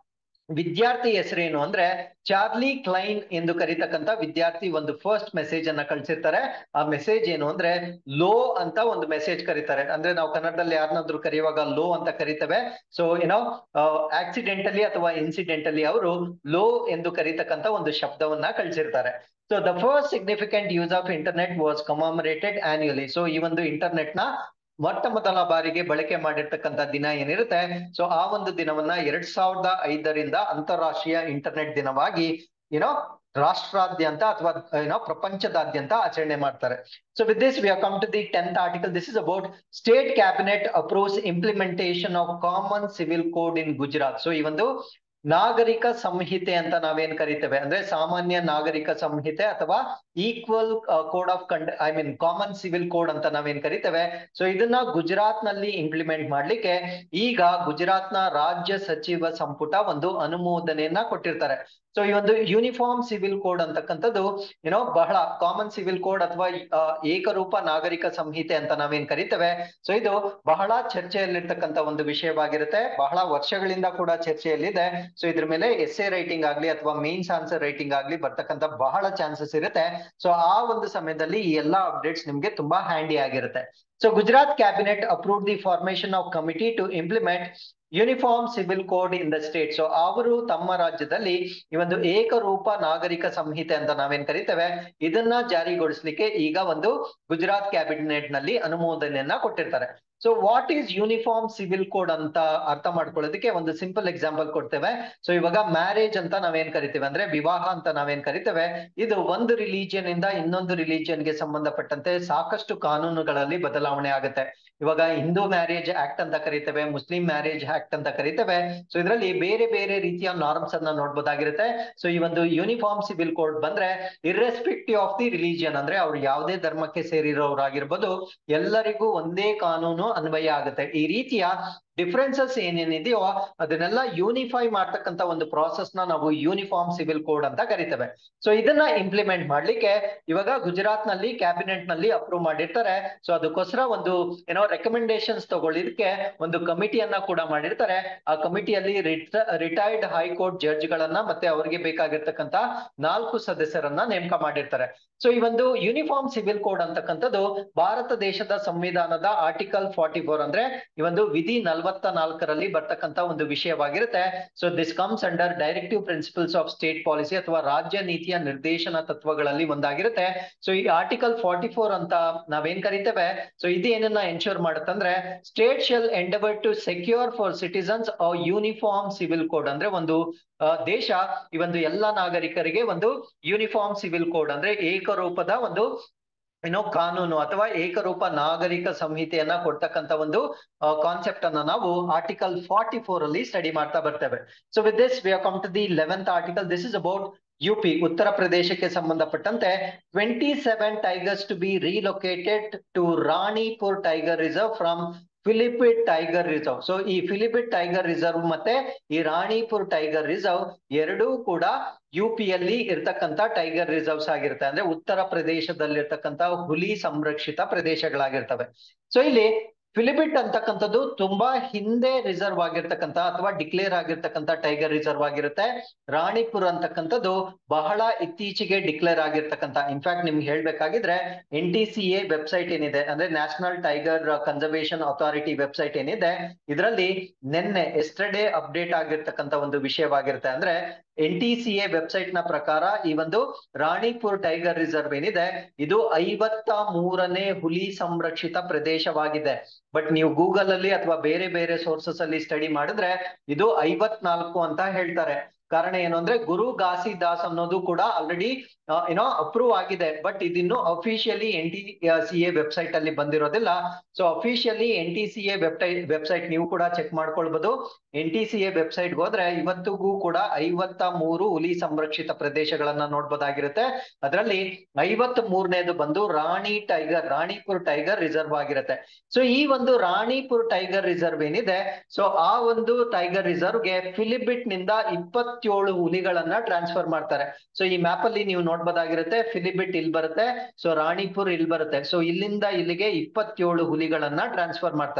ವಿದ್ಯಾರ್ಥಿ ಹೆಸರೇನು ಅಂದ್ರೆ ಚಾರ್ಲಿ ಕ್ಲೈನ್ ಎಂದು ಕರೀತಕ್ಕಂತ ವಿದ್ಯಾರ್ಥಿ ಒಂದು ಫಸ್ಟ್ ಮೆಸೇಜ್ ಅನ್ನ ಕಳ್ಸಿರ್ತಾರೆ ಆ ಮೆಸೇಜ್ ಏನು ಅಂದ್ರೆ ಲೋ ಅಂತ ಒಂದು ಮೆಸೇಜ್ ಕರೀತಾರೆ ಅಂದ್ರೆ ನಾವು ಕನ್ನಡದಲ್ಲಿ ಯಾರನ್ನಾದ್ರೂ ಕರೆಯುವಾಗ ಲೋ ಅಂತ ಕರಿತೇವೆ ಸೊ ಏನೋ ಆಕ್ಸಿಡೆಂಟಲಿ ಅಥವಾ ಇನ್ಸಿಡೆಂಟಲಿ ಅವರು ಲೋ ಎಂದು ಕರೀತಕ್ಕಂತ ಒಂದು ಶಬ್ದವನ್ನ ಕಳ್ಸಿರ್ತಾರೆ so the first significant use of internet was commemorated annually so ಈ ಒಂದು ಇಂಟರ್ನೆಟ್ ನ ಮೊಟ್ಟ ಮೊದಲ ಬಾರಿಗೆ ಬಳಕೆ ಮಾಡಿರ್ತಕ್ಕಂಥ ದಿನ ಏನಿರುತ್ತೆ ಸೊ ಆ ಒಂದು ದಿನವನ್ನ ಎರಡ್ ಸಾವಿರದ ಐದರಿಂದ ಅಂತಾರಾಷ್ಟ್ರೀಯ ಇಂಟರ್ನೆಟ್ ದಿನವಾಗಿ ಏನೋ ರಾಷ್ಟ್ರಾದ್ಯಂತ ಅಥವಾ ಏನೋ ಪ್ರಪಂಚದಾದ್ಯಂತ ಆಚರಣೆ ಮಾಡ್ತಾರೆ so with this we come to the tenth article this is about state cabinet approves implementation of common civil code in Gujarat so ಈ ಒಂದು ನಾಗರಿಕ ಸಂಹಿತೆ ಅಂತ ನಾವೇನ್ ಕರಿತೇವೆ ಅಂದ್ರೆ ಸಾಮಾನ್ಯ ನಾಗರಿಕ ಸಂಹಿತೆ ಅಥವಾ ಈಕ್ವಲ್ ಕೋಡ್ ಆಫ್ ಕಂಡ್ I mean common civil code ಅಂತ ನಾವೇನ್ ಕರಿತೇವೆ ಸೊ ಇದನ್ನ ಗುಜರಾತ್ ನಲ್ಲಿ ಇಂಪ್ಲಿಮೆಂಟ್ ಮಾಡ್ಲಿಕ್ಕೆ ಈಗ ಗುಜರಾತ್ ನ ರಾಜ್ಯ ಸಚಿವ ಸಂಪುಟ ಒಂದು ಅನುಮೋದನೆಯನ್ನ ಕೊಟ್ಟಿರ್ತಾರೆ ಸೊ ಈ ಒಂದು ಯೂನಿಫಾರ್ಮ್ ಸಿವಿಲ್ ಕೋಡ್ ಅಂತಕ್ಕಂಥದ್ದು ಏನೋ ಬಹಳ ಕಾಮನ್ ಸಿವಿಲ್ ಕೋಡ್ ಅಥವಾ ಏಕರೂಪ ನಾಗರಿಕ ಸಂಹಿತೆ ಅಂತ ನಾವೇನ್ ಕರಿತೇವೆ ಸೊ ಇದು ಬಹಳ ಚರ್ಚೆಯಲ್ಲಿರ್ತಕ್ಕಂಥ ಒಂದು ವಿಷಯವಾಗಿರುತ್ತೆ ಬಹಳ ವರ್ಷಗಳಿಂದ ಕೂಡ ಚರ್ಚೆಯಲ್ಲಿದೆ ಸೊ ಇದ್ರ ಮೇಲೆ ಎಸ್ ಎ ರೈಟಿಂಗ್ ಆಗ್ಲಿ ಅಥವಾ ಮೇನ್ಸ್ ಆನ್ಸರ್ ರೈಟಿಂಗ್ ಆಗ್ಲಿ ಬರ್ತಕ್ಕಂಥ ಬಹಳ ಚಾನ್ಸಸ್ ಇರುತ್ತೆ ಸೊ ಆ ಒಂದು ಸಮಯದಲ್ಲಿ ಈ ಎಲ್ಲಾ ಅಪ್ಡೇಟ್ಸ್ ನಿಮ್ಗೆ ತುಂಬಾ ಹ್ಯಾಂಡಿ ಆಗಿರುತ್ತೆ so Gujarat cabinet approve the formation of committee to implement uniform civil code in the state so ಅವರು ತಮ್ಮ ರಾಜ್ಯದಲ್ಲಿ ಈ ಒಂದು ಏಕರೂಪ ನಾಗರಿಕ ಸಂಹಿತೆ ಅಂತ ನಾವೇನ್ ಕರಿತೇವೆ ಇದನ್ನ ಜಾರಿಗೊಳಿಸ್ಲಿಕ್ಕೆ ಈಗ ಒಂದು ಗುಜರಾತ್ ಕ್ಯಾಬಿನೆಟ್ ನಲ್ಲಿ ಅನುಮೋದನೆಯನ್ನ ಕೊಟ್ಟಿರ್ತಾರೆ so what is uniform civil code ಅಂತ ಅರ್ಥ ಮಾಡ್ಕೊಳ್ಳೋದಕ್ಕೆ ಒಂದು ಸಿಂಪಲ್ ಎಕ್ಸಾಂಪಲ್ ಕೊಡ್ತೇವೆ ಸೊ ಇವಾಗ ಮ್ಯಾರೇಜ್ ಅಂತ ನಾವೇನ್ ಕರಿತೇವೆ ಅಂದ್ರೆ ವಿವಾಹ ಅಂತ ನಾವೇನ್ ಕರಿತೇವೆ ಇದು ಒಂದು ರಿಲಿಜಿಯನ್ ಇಂದ ಇನ್ನೊಂದು ರಿಲಿಜಿಯನ್ ಗೆ ಸಂಬಂಧಪಟ್ಟಂತೆ ಸಾಕಷ್ಟು ಕಾನೂನುಗಳಲ್ಲಿ ಬದಲಾವಣೆ ಆಗುತ್ತೆ ಇವಾಗ ಹಿಂದೂ ಮ್ಯಾರೇಜ್ ಆಕ್ಟ್ ಅಂತ ಕರಿತೇವೆ ಮುಸ್ಲಿಂ ಮ್ಯಾರೇಜ್ ಆಕ್ಟ್ ಅಂತ ಕರಿತೇವೆ ಸೊ ಇದರಲ್ಲಿ ಬೇರೆ ಬೇರೆ ರೀತಿಯ ನಾರ್ಮ್ಸ್ ಅನ್ನ ನೋಡ್ಬೋದಾಗಿರುತ್ತೆ ಸೊ ಈ ಒಂದು ಯೂನಿಫಾರ್ಮ್ ಸಿವಿಲ್ ಕೋಡ್ ಬಂದ್ರೆ ಇರ್ರೆಸ್ಪೆಕ್ಟಿವ್ ಆಫ್ ದಿ ರಿಲಿಜಿಯನ್ ಅಂದ್ರೆ ಅವ್ರು ಯಾವುದೇ ಧರ್ಮಕ್ಕೆ ಸೇರಿರೋರಾಗಿರ್ಬೋದು ಎಲ್ಲರಿಗೂ ಒಂದೇ ಕಾನೂನು ಅನ್ವಯ ಆಗುತ್ತೆ ಈ ರೀತಿಯ ಡಿಫ್ರೆನ್ಸಸ್ ಏನೇನಿದೆಯೋ ಅದನ್ನೆಲ್ಲ ಯೂನಿಫೈ ಮಾಡ್ತಕ್ಕಂತ ಒಂದು ಪ್ರಾಸೆಸ್ ನ ನಾವು ಯೂನಿಫಾರ್ಮ್ ಸಿವಿಲ್ ಕೋಡ್ ಅಂತ ಕರಿತೇವೆ ಸೊ ಇದನ್ನ ಇಂಪ್ಲಿಮೆಂಟ್ ಮಾಡ್ಲಿಕ್ಕೆ ಇವಾಗ ಗುಜರಾತ್ ನಲ್ಲಿ ಕ್ಯಾಬಿನೆಟ್ ನಲ್ಲಿ ಅಪ್ರೂವ್ ಮಾಡಿರ್ತಾರೆ ಸೊ ಅದಕ್ಕೋಸ್ಕರ ಒಂದು ಏನೋ ರೆಕಮೆಂಡೇಶನ್ಸ್ ತಗೊಳ್ಳಿದಕ್ಕೆ ಒಂದು ಕಮಿಟಿಯನ್ನ ಕೂಡ ಮಾಡಿರ್ತಾರೆ ಆ ಕಮಿಟಿಯಲ್ಲಿ ರಿಟೈರ್ಡ್ ಹೈಕೋರ್ಟ್ ಜಡ್ಜ್ ಗಳನ್ನ ಮತ್ತೆ ಅವರಿಗೆ ಬೇಕಾಗಿರ್ತಕ್ಕಂತ ನಾಲ್ಕು ಸದಸ್ಯರನ್ನ ನೇಮಕ ಮಾಡಿರ್ತಾರೆ ಸೊ ಈ ಒಂದು ಯೂನಿಫಾರ್ಮ್ ಸಿವಿಲ್ ಕೋಡ್ ಅಂತಕ್ಕಂಥದ್ದು ಭಾರತ ದೇಶದ ಸಂವಿಧಾನದ ಆರ್ಟಿಕಲ್ ಫಾರ್ಟಿ ಫೋರ್ ಅಂದ್ರೆ ಈ ಒಂದು ವಿಧಿ ನಲ್ವತ್ತ ನಾಲ್ಕರಲ್ಲಿ ಬರ್ತಕ್ಕಂತ ಒಂದು ವಿಷಯವಾಗಿರುತ್ತೆ so this comes under directive principles of state policy ಅಥವಾ ರಾಜ್ಯ ನೀತಿಯ ನಿರ್ದೇಶನ ತತ್ವಗಳಲ್ಲಿ ಒಂದಾಗಿರುತ್ತೆ ಸೊ ಈ ಆರ್ಟಿಕಲ್ ಫಾರ್ಟಿ ಫೋರ್ ಅಂತ ನಾವೇನ್ ಕರಿತೇವೆ ಸೊ ಇದು ಏನನ್ನ ಎನ್ಶೂರ್ ಮಾಡುತ್ತಂದ್ರೆ state shall endeavour to secure for citizens uniform civil code ಅಂದ್ರೆ ಒಂದು ದೇಶ ಈ ಒಂದು ಎಲ್ಲಾ ನಾಗರಿಕರಿಗೆ ಒಂದು ಯೂನಿಫಾರ್ಮ್ ಸಿವಿಲ್ ಕೋಡ್ ಅಂದ್ರೆ ಏಕರೂಪದ ಒಂದು ಏನೋ ಕಾನೂನು ಅಥವಾ ಏಕರೂಪ ನಾಗರಿಕ ಸಂಹಿತೆಯನ್ನ ಕೊಡ್ತಕ್ಕಂತ ಒಂದು ಕಾನ್ಸೆಪ್ಟ್ ಅನ್ನ ನಾವು ಆರ್ಟಿಕಲ್ ಫಾರ್ಟಿ ಫೋರ್ ಅಲ್ಲಿ ಸ್ಟಡಿ ಮಾಡ್ತಾ ಬರ್ತೇವೆ so with this we come to the eleventh article this is about U P Uttar ಪ್ರದೇಶಕ್ಕೆ ಸಂಬಂಧಪಟ್ಟಂತೆ twenty seven tigers to be relocated to Ranipur tiger reserve from Pilibhit tiger reserve so ಈ Pilibhit tiger reserve ಮತ್ತೆ ಈ Ranipur tiger reserve ಎರಡೂ ಕೂಡ you ಪಿಯಲ್ಲಿ ಇರ್ತಕ್ಕಂತ tiger reserves ಆಗಿರುತ್ತೆ ಅಂದ್ರೆ ಉತ್ತರ ಪ್ರದೇಶದಲ್ಲಿರ್ತಕ್ಕಂತ ಹುಲಿ ಸಂರಕ್ಷಿತ ಪ್ರದೇಶಗಳಾಗಿರ್ತವೆ ಸೊ ಇಲ್ಲಿ ಫಿಲಿಪಿಟ್ ಅಂತಕ್ಕಂಥದ್ದು ತುಂಬಾ ಹಿಂದೆ ರಿಸರ್ವ್ ಆಗಿರ್ತಕ್ಕಂಥ ಅಥವಾ ಡಿಕ್ಲೇರ್ ಆಗಿರ್ತಕ್ಕಂಥ ಟೈಗರ್ ರಿಸರ್ವ್ ಆಗಿರುತ್ತೆ ರಾಣಿಪುರ್ ಅಂತಕ್ಕಂಥದ್ದು ಬಹಳ ಇತ್ತೀಚೆಗೆ ಡಿಕ್ಲೇರ್ ಆಗಿರ್ತಕ್ಕಂಥ ಇನ್ಫ್ಯಾಕ್ಟ್ ನಿಮ್ಗೆ ಹೇಳ್ಬೇಕಾಗಿದ್ರೆ N T C A website ಏನಿದೆ ಅಂದ್ರೆ national tiger conservation authority website ಏನಿದೆ ಇದರಲ್ಲಿ ನಿನ್ನೆ ಎಸ್ಟರ್ಡೇ ಅಪ್ಡೇಟ್ ಆಗಿರ್ತಕ್ಕಂಥ ಒಂದು ವಿಷಯವಾಗಿರುತ್ತೆ ಅಂದ್ರೆ N T C A website ನ ಪ್ರಕಾರ ಈ ಒಂದು ರಾಣಿಪುರ್ ಟೈಗರ್ ರಿಸರ್ವ್ ಏನಿದೆ ಇದು ಐವತ್ತ ಮೂರನೇ ಹುಲಿ ಸಂರಕ್ಷಿತ ಪ್ರದೇಶವಾಗಿದೆ ಬಟ್ ನೀವು ಗೂಗಲ್ ಅಲ್ಲಿ ಅಥವಾ ಬೇರೆ ಬೇರೆ ಸೋರ್ಸಸ್ ಅಲ್ಲಿ ಸ್ಟಡಿ ಮಾಡಿದ್ರೆ ಇದು ಐವತ್ನಾಲ್ಕು ಅಂತ ಹೇಳ್ತಾರೆ ಕಾರಣ ಏನು ಅಂದ್ರೆ ಗುರು ಘಾಸಿದಾಸ್ ಅನ್ನೋದು ಕೂಡ ಆಲ್ರೆಡಿ ಏನೋ ಅಪ್ರೂವ್ ಆಗಿದೆ ಬಟ್ ಇದಿನ್ನು officially N T C A website ಅಲ್ಲಿ ಬಂದಿರೋದಿಲ್ಲ so officially N T C A website website ನೀವು ಕೂಡ ಚೆಕ್ ಮಾಡ್ಕೊಳ್ಬಹುದು N T C A website ಹೋದ್ರೆ ಇವತ್ತಿಗೂ ಕೂಡ ಐವತ್ತ ಮೂರು ಹುಲಿ ಸಂರಕ್ಷಿತ ಪ್ರದೇಶಗಳನ್ನ ನೋಡ್ಬೋದಾಗಿರುತ್ತೆ ಅದರಲ್ಲಿ ಐವತ್ ಮೂರನೇದು ಬಂದು Rani tiger Ranipur tiger reserve ಆಗಿರುತ್ತೆ ಸೊ ಈ ಒಂದು ರಾಣಿಪುರ್ ಟೈಗರ್ ರಿಸರ್ವ್ ಏನಿದೆ ಸೊ ಆ ಒಂದು ಟೈಗರ್ ರಿಸರ್ವ್ಗೆ ಫಿಲಿಬಿಟ್ ನಿಂದ ಇಪ್ಪತ್ತೇಳು ಹುಲಿಗಳನ್ನ ಟ್ರಾನ್ಸ್ಫರ್ ಮಾಡ್ತಾರೆ ಸೊ ಈ ಮ್ಯಾಪ್ ಅಲ್ಲಿ ನೀವು ನೋಡ್ಬೋದಾಗಿರುತ್ತೆ ಫಿಲಿಬಿಟ್ ಇಲ್ಲಿ ಬರುತ್ತೆ ಸೊ ರಾಣಿಪುರ್ ಇಲ್ಲಿ ಬರುತ್ತೆ ಸೊ ಇಲ್ಲಿಂದ ಇಲ್ಲಿಗೆ ಇಪ್ಪತ್ತೇಳು ಹುಲಿಗಳನ್ನ ಟ್ರಾನ್ಸ್ಫರ್ ಮಾಡ್ತಾರೆ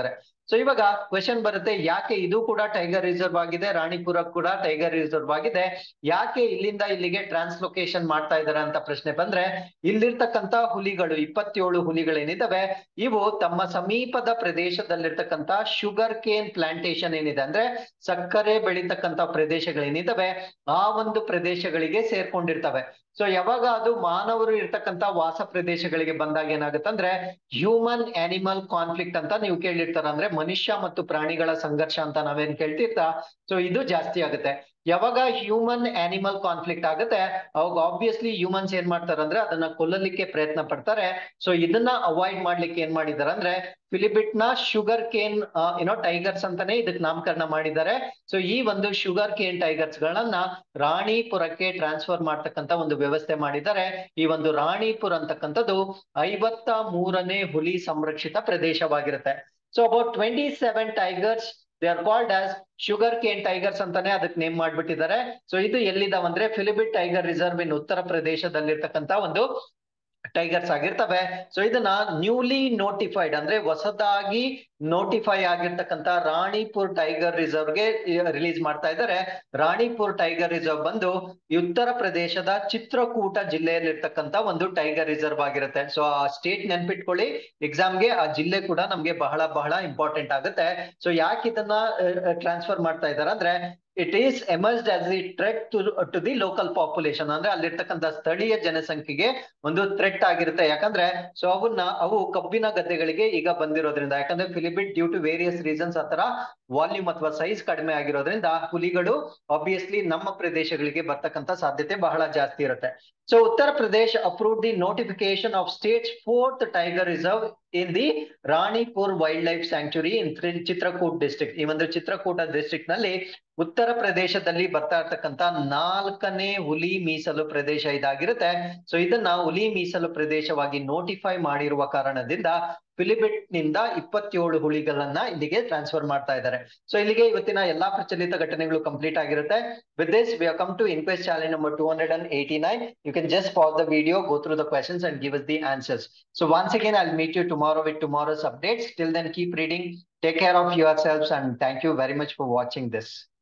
ಸೊ ಇವಾಗ ಕ್ವೆಶನ್ ಬರುತ್ತೆ ಯಾಕೆ ಇದು ಕೂಡ ಟೈಗರ್ ರಿಸರ್ವ್ ಆಗಿದೆ ರಾಣಿಪುರ ಕೂಡ ಟೈಗರ್ ರಿಸರ್ವ್ ಆಗಿದೆ ಯಾಕೆ ಇಲ್ಲಿಂದ ಇಲ್ಲಿಗೆ ಟ್ರಾನ್ಸ್ಲೊಕೇಶನ್ ಮಾಡ್ತಾ ಇದಾರೆ ಅಂತ ಪ್ರಶ್ನೆ ಬಂದ್ರೆ ಇಲ್ಲಿರ್ತಕ್ಕಂತ ಹುಲಿಗಳು ಇಪ್ಪತ್ತೇಳು ಹುಲಿಗಳೇನಿದಾವೆ ಇವು ತಮ್ಮ ಸಮೀಪದ ಪ್ರದೇಶದಲ್ಲಿರ್ತಕ್ಕಂತ ಶುಗರ್ ಕೇನ್ ಪ್ಲಾಂಟೇಶನ್ ಏನಿದೆ ಅಂದ್ರೆ ಸಕ್ಕರೆ ಬೆಳೀತಕ್ಕಂತ ಪ್ರದೇಶಗಳೇನಿದಾವೆ ಆ ಒಂದು ಪ್ರದೇಶಗಳಿಗೆ ಸೇರ್ಕೊಂಡಿರ್ತವೆ ಸೊ ಯಾವಾಗ ಅದು ಮಾನವರು ಇರ್ತಕ್ಕಂತ ವಾಸ ಪ್ರದೇಶಗಳಿಗೆ ಬಂದಾಗ ಏನಾಗುತ್ತಂದ್ರೆ ಹ್ಯೂಮನ್ ಆನಿಮಲ್ ಕಾನ್ಫ್ಲಿಕ್ಟ್ ಅಂತ ನೀವು ಕೇಳಿರ್ತಾರ ಅಂದ್ರೆ ಮನುಷ್ಯ ಮತ್ತು ಪ್ರಾಣಿಗಳ ಸಂಘರ್ಷ ಅಂತ ನಾವೇನ್ ಕೇಳ್ತಿರ್ತಾ ಸೊ ಇದು ಜಾಸ್ತಿ ಆಗುತ್ತೆ ಯಾವಾಗ ಹ್ಯೂಮನ್ ಆನಿಮಲ್ ಕಾನ್ಫ್ಲಿಕ್ಟ್ ಆಗುತ್ತೆ ಅವಾಗ ಆಬ್ವಿಯಸ್ಲಿ ಹ್ಯೂಮನ್ಸ್ ಏನ್ ಮಾಡ್ತಾರೆ ಅಂದ್ರೆ ಅದನ್ನ ಕೊಲ್ಲಲಿಕ್ಕೆ ಪ್ರಯತ್ನ ಪಡ್ತಾರೆ ಸೊ ಇದನ್ನ ಅವಾಯ್ಡ್ ಮಾಡ್ಲಿಕ್ಕೆ ಏನ್ ಮಾಡಿದಾರೆ ಅಂದ್ರೆ ಫಿಲಿಬಿಟ್ ನ ಶುಗರ್ ಕೇನ್ ಏನೋ ಟೈಗರ್ಸ್ ಅಂತಾನೆ ಇದಕ್ ನಾಮಕರಣ ಮಾಡಿದ್ದಾರೆ ಸೊ ಈ ಒಂದು ಶುಗರ್ ಕೇನ್ ಟೈಗರ್ಸ್ ಗಳನ್ನ ರಾಣಿಪುರಕ್ಕೆ ಟ್ರಾನ್ಸ್ಫರ್ ಮಾಡ್ತಕ್ಕಂತ ಒಂದು ವ್ಯವಸ್ಥೆ ಮಾಡಿದ್ದಾರೆ ಈ ಒಂದು ರಾಣಿಪುರ ಅಂತಕ್ಕಂಥದ್ದು ಐವತ್ತ ಮೂರನೇ ಹುಲಿ ಸಂರಕ್ಷಿತ ಪ್ರದೇಶವಾಗಿರುತ್ತೆ so about twenty seven tigers they are called as sugar cane tigers ಅಂತಾನೆ ಅದಕ್ಕೆ ನೇಮ್ ಮಾಡ್ಬಿಟ್ಟಿದ್ದಾರೆ ಸೊ ಇದು ಎಲ್ಲಿದಾವಂದ್ರೆ ಫಿಲಿಬಿಟ್ ಟೈಗರ್ ರಿಸರ್ವ್ ಇನ್ ಉತ್ತರ ಪ್ರದೇಶದಲ್ಲಿರ್ತಕ್ಕಂತ ಒಂದು ಟೈಗರ್ಸ್ ಆಗಿರ್ತವೆ ಸೊ ಇದನ್ನ ನ್ಯೂಲಿ ನೋಟಿಫೈಡ್ ಅಂದ್ರೆ ಹೊಸದಾಗಿ ನೋಟಿಫೈ ಆಗಿರ್ತಕ್ಕಂತ ರಾಣಿಪುರ್ ಟೈಗರ್ ರಿಸರ್ವ್ ಗೆ ರಿಲೀಸ್ ಮಾಡ್ತಾ ಇದ್ದಾರೆ ರಾಣಿಪುರ್ ಟೈಗರ್ ರಿಸರ್ವ್ ಬಂದು ಉತ್ತರ ಪ್ರದೇಶದ ಚಿತ್ರಕೂಟ ಜಿಲ್ಲೆಯಲ್ಲಿರ್ತಕ್ಕಂತ ಒಂದು ಟೈಗರ್ ರಿಸರ್ವ್ ಆಗಿರುತ್ತೆ ಸೊ ಆ ಸ್ಟೇಟ್ ನೆನ್ಪಿಟ್ಕೊಳ್ಳಿ ಎಕ್ಸಾಮ್ಗೆ ಆ ಜಿಲ್ಲೆ ಕೂಡ ನಮ್ಗೆ ಬಹಳ ಬಹಳ ಇಂಪಾರ್ಟೆಂಟ್ ಆಗುತ್ತೆ ಸೊ ಯಾಕೆ ಇದನ್ನ ಟ್ರಾನ್ಸ್ಫರ್ ಮಾಡ್ತಾ ಇದಾರೆ ಅಂದ್ರೆ it is emerged as the threat to to the local population ಅಂದ್ರೆ ಅಲ್ಲಿರ್ತಕ್ಕಂಥ ಸ್ಥಳೀಯ ಜನಸಂಖ್ಯೆಗೆ ಒಂದು ಥ್ರೆಟ್ ಆಗಿರುತ್ತೆ ಯಾಕಂದ್ರೆ ಸೊ ಅವನ್ನ ಅವು ಕಬ್ಬಿನ ಗದ್ದೆಗಳಿಗೆ ಈಗ ಬಂದಿರೋದ್ರಿಂದ ಯಾಕಂದ್ರೆ Pilibhit due to various reasons ಆತರ ವಾಲ್ಯೂಮ್ ಅಥವಾ ಸೈಜ್ ಕಡಿಮೆ ಆಗಿರೋದ್ರಿಂದ ಹುಲಿಗಳು ಆಬ್ವಿಯಸ್ಲಿ ನಮ್ಮ ಪ್ರದೇಶಗಳಿಗೆ ಬರ್ತಕ್ಕಂಥ ಸಾಧ್ಯತೆ ಬಹಳ ಜಾಸ್ತಿ ಇರುತ್ತೆ so Uttar Pradesh approve the notification of states fourth tiger reserve in the Ranipur wildlife sanctuary in Chitrakoot district ಈ ಒಂದು ಚಿತ್ರಕೂಟ ಡಿಸ್ಟ್ರಿಕ್ಟ್ ನಲ್ಲಿ ಉತ್ತರ ಪ್ರದೇಶದಲ್ಲಿ ಬರ್ತಾ ಇರ್ತಕ್ಕಂತ ನಾಲ್ಕನೇ ಹುಲಿ ಮೀಸಲು ಪ್ರದೇಶ ಇದಾಗಿರುತ್ತೆ ಸೊ ಇದನ್ನ ಹುಲಿ ಮೀಸಲು ಪ್ರದೇಶವಾಗಿ ನೋಟಿಫೈ ಮಾಡಿರುವ ಕಾರಣದಿಂದ ಫಿಲಿಬಿಟ್ ನಿಂದ ಇಪ್ಪತ್ತೇಳು ಹುಲಿಗಳನ್ನ ಇಲ್ಲಿಗೆ ಟ್ರಾನ್ಸ್ಫರ್ ಮಾಡ್ತಾ ಇದ್ದಾರೆ ಸೊ ಇಲ್ಲಿಗೆ ಇವತ್ತಿನ ಎಲ್ಲಾ ಪ್ರಚಲಿತ ಘಟನೆಗಳು ಕಂಪ್ಲೀಟ್ ಆಗಿರುತ್ತೆ with this we come to inquest challenge number two hundred and eighty nine you can just pass the video go through the questions and give the answers so once again I meet you tomorrow with tomorrow's updates till then keep reading take care of your selfs and thank you very much for watching this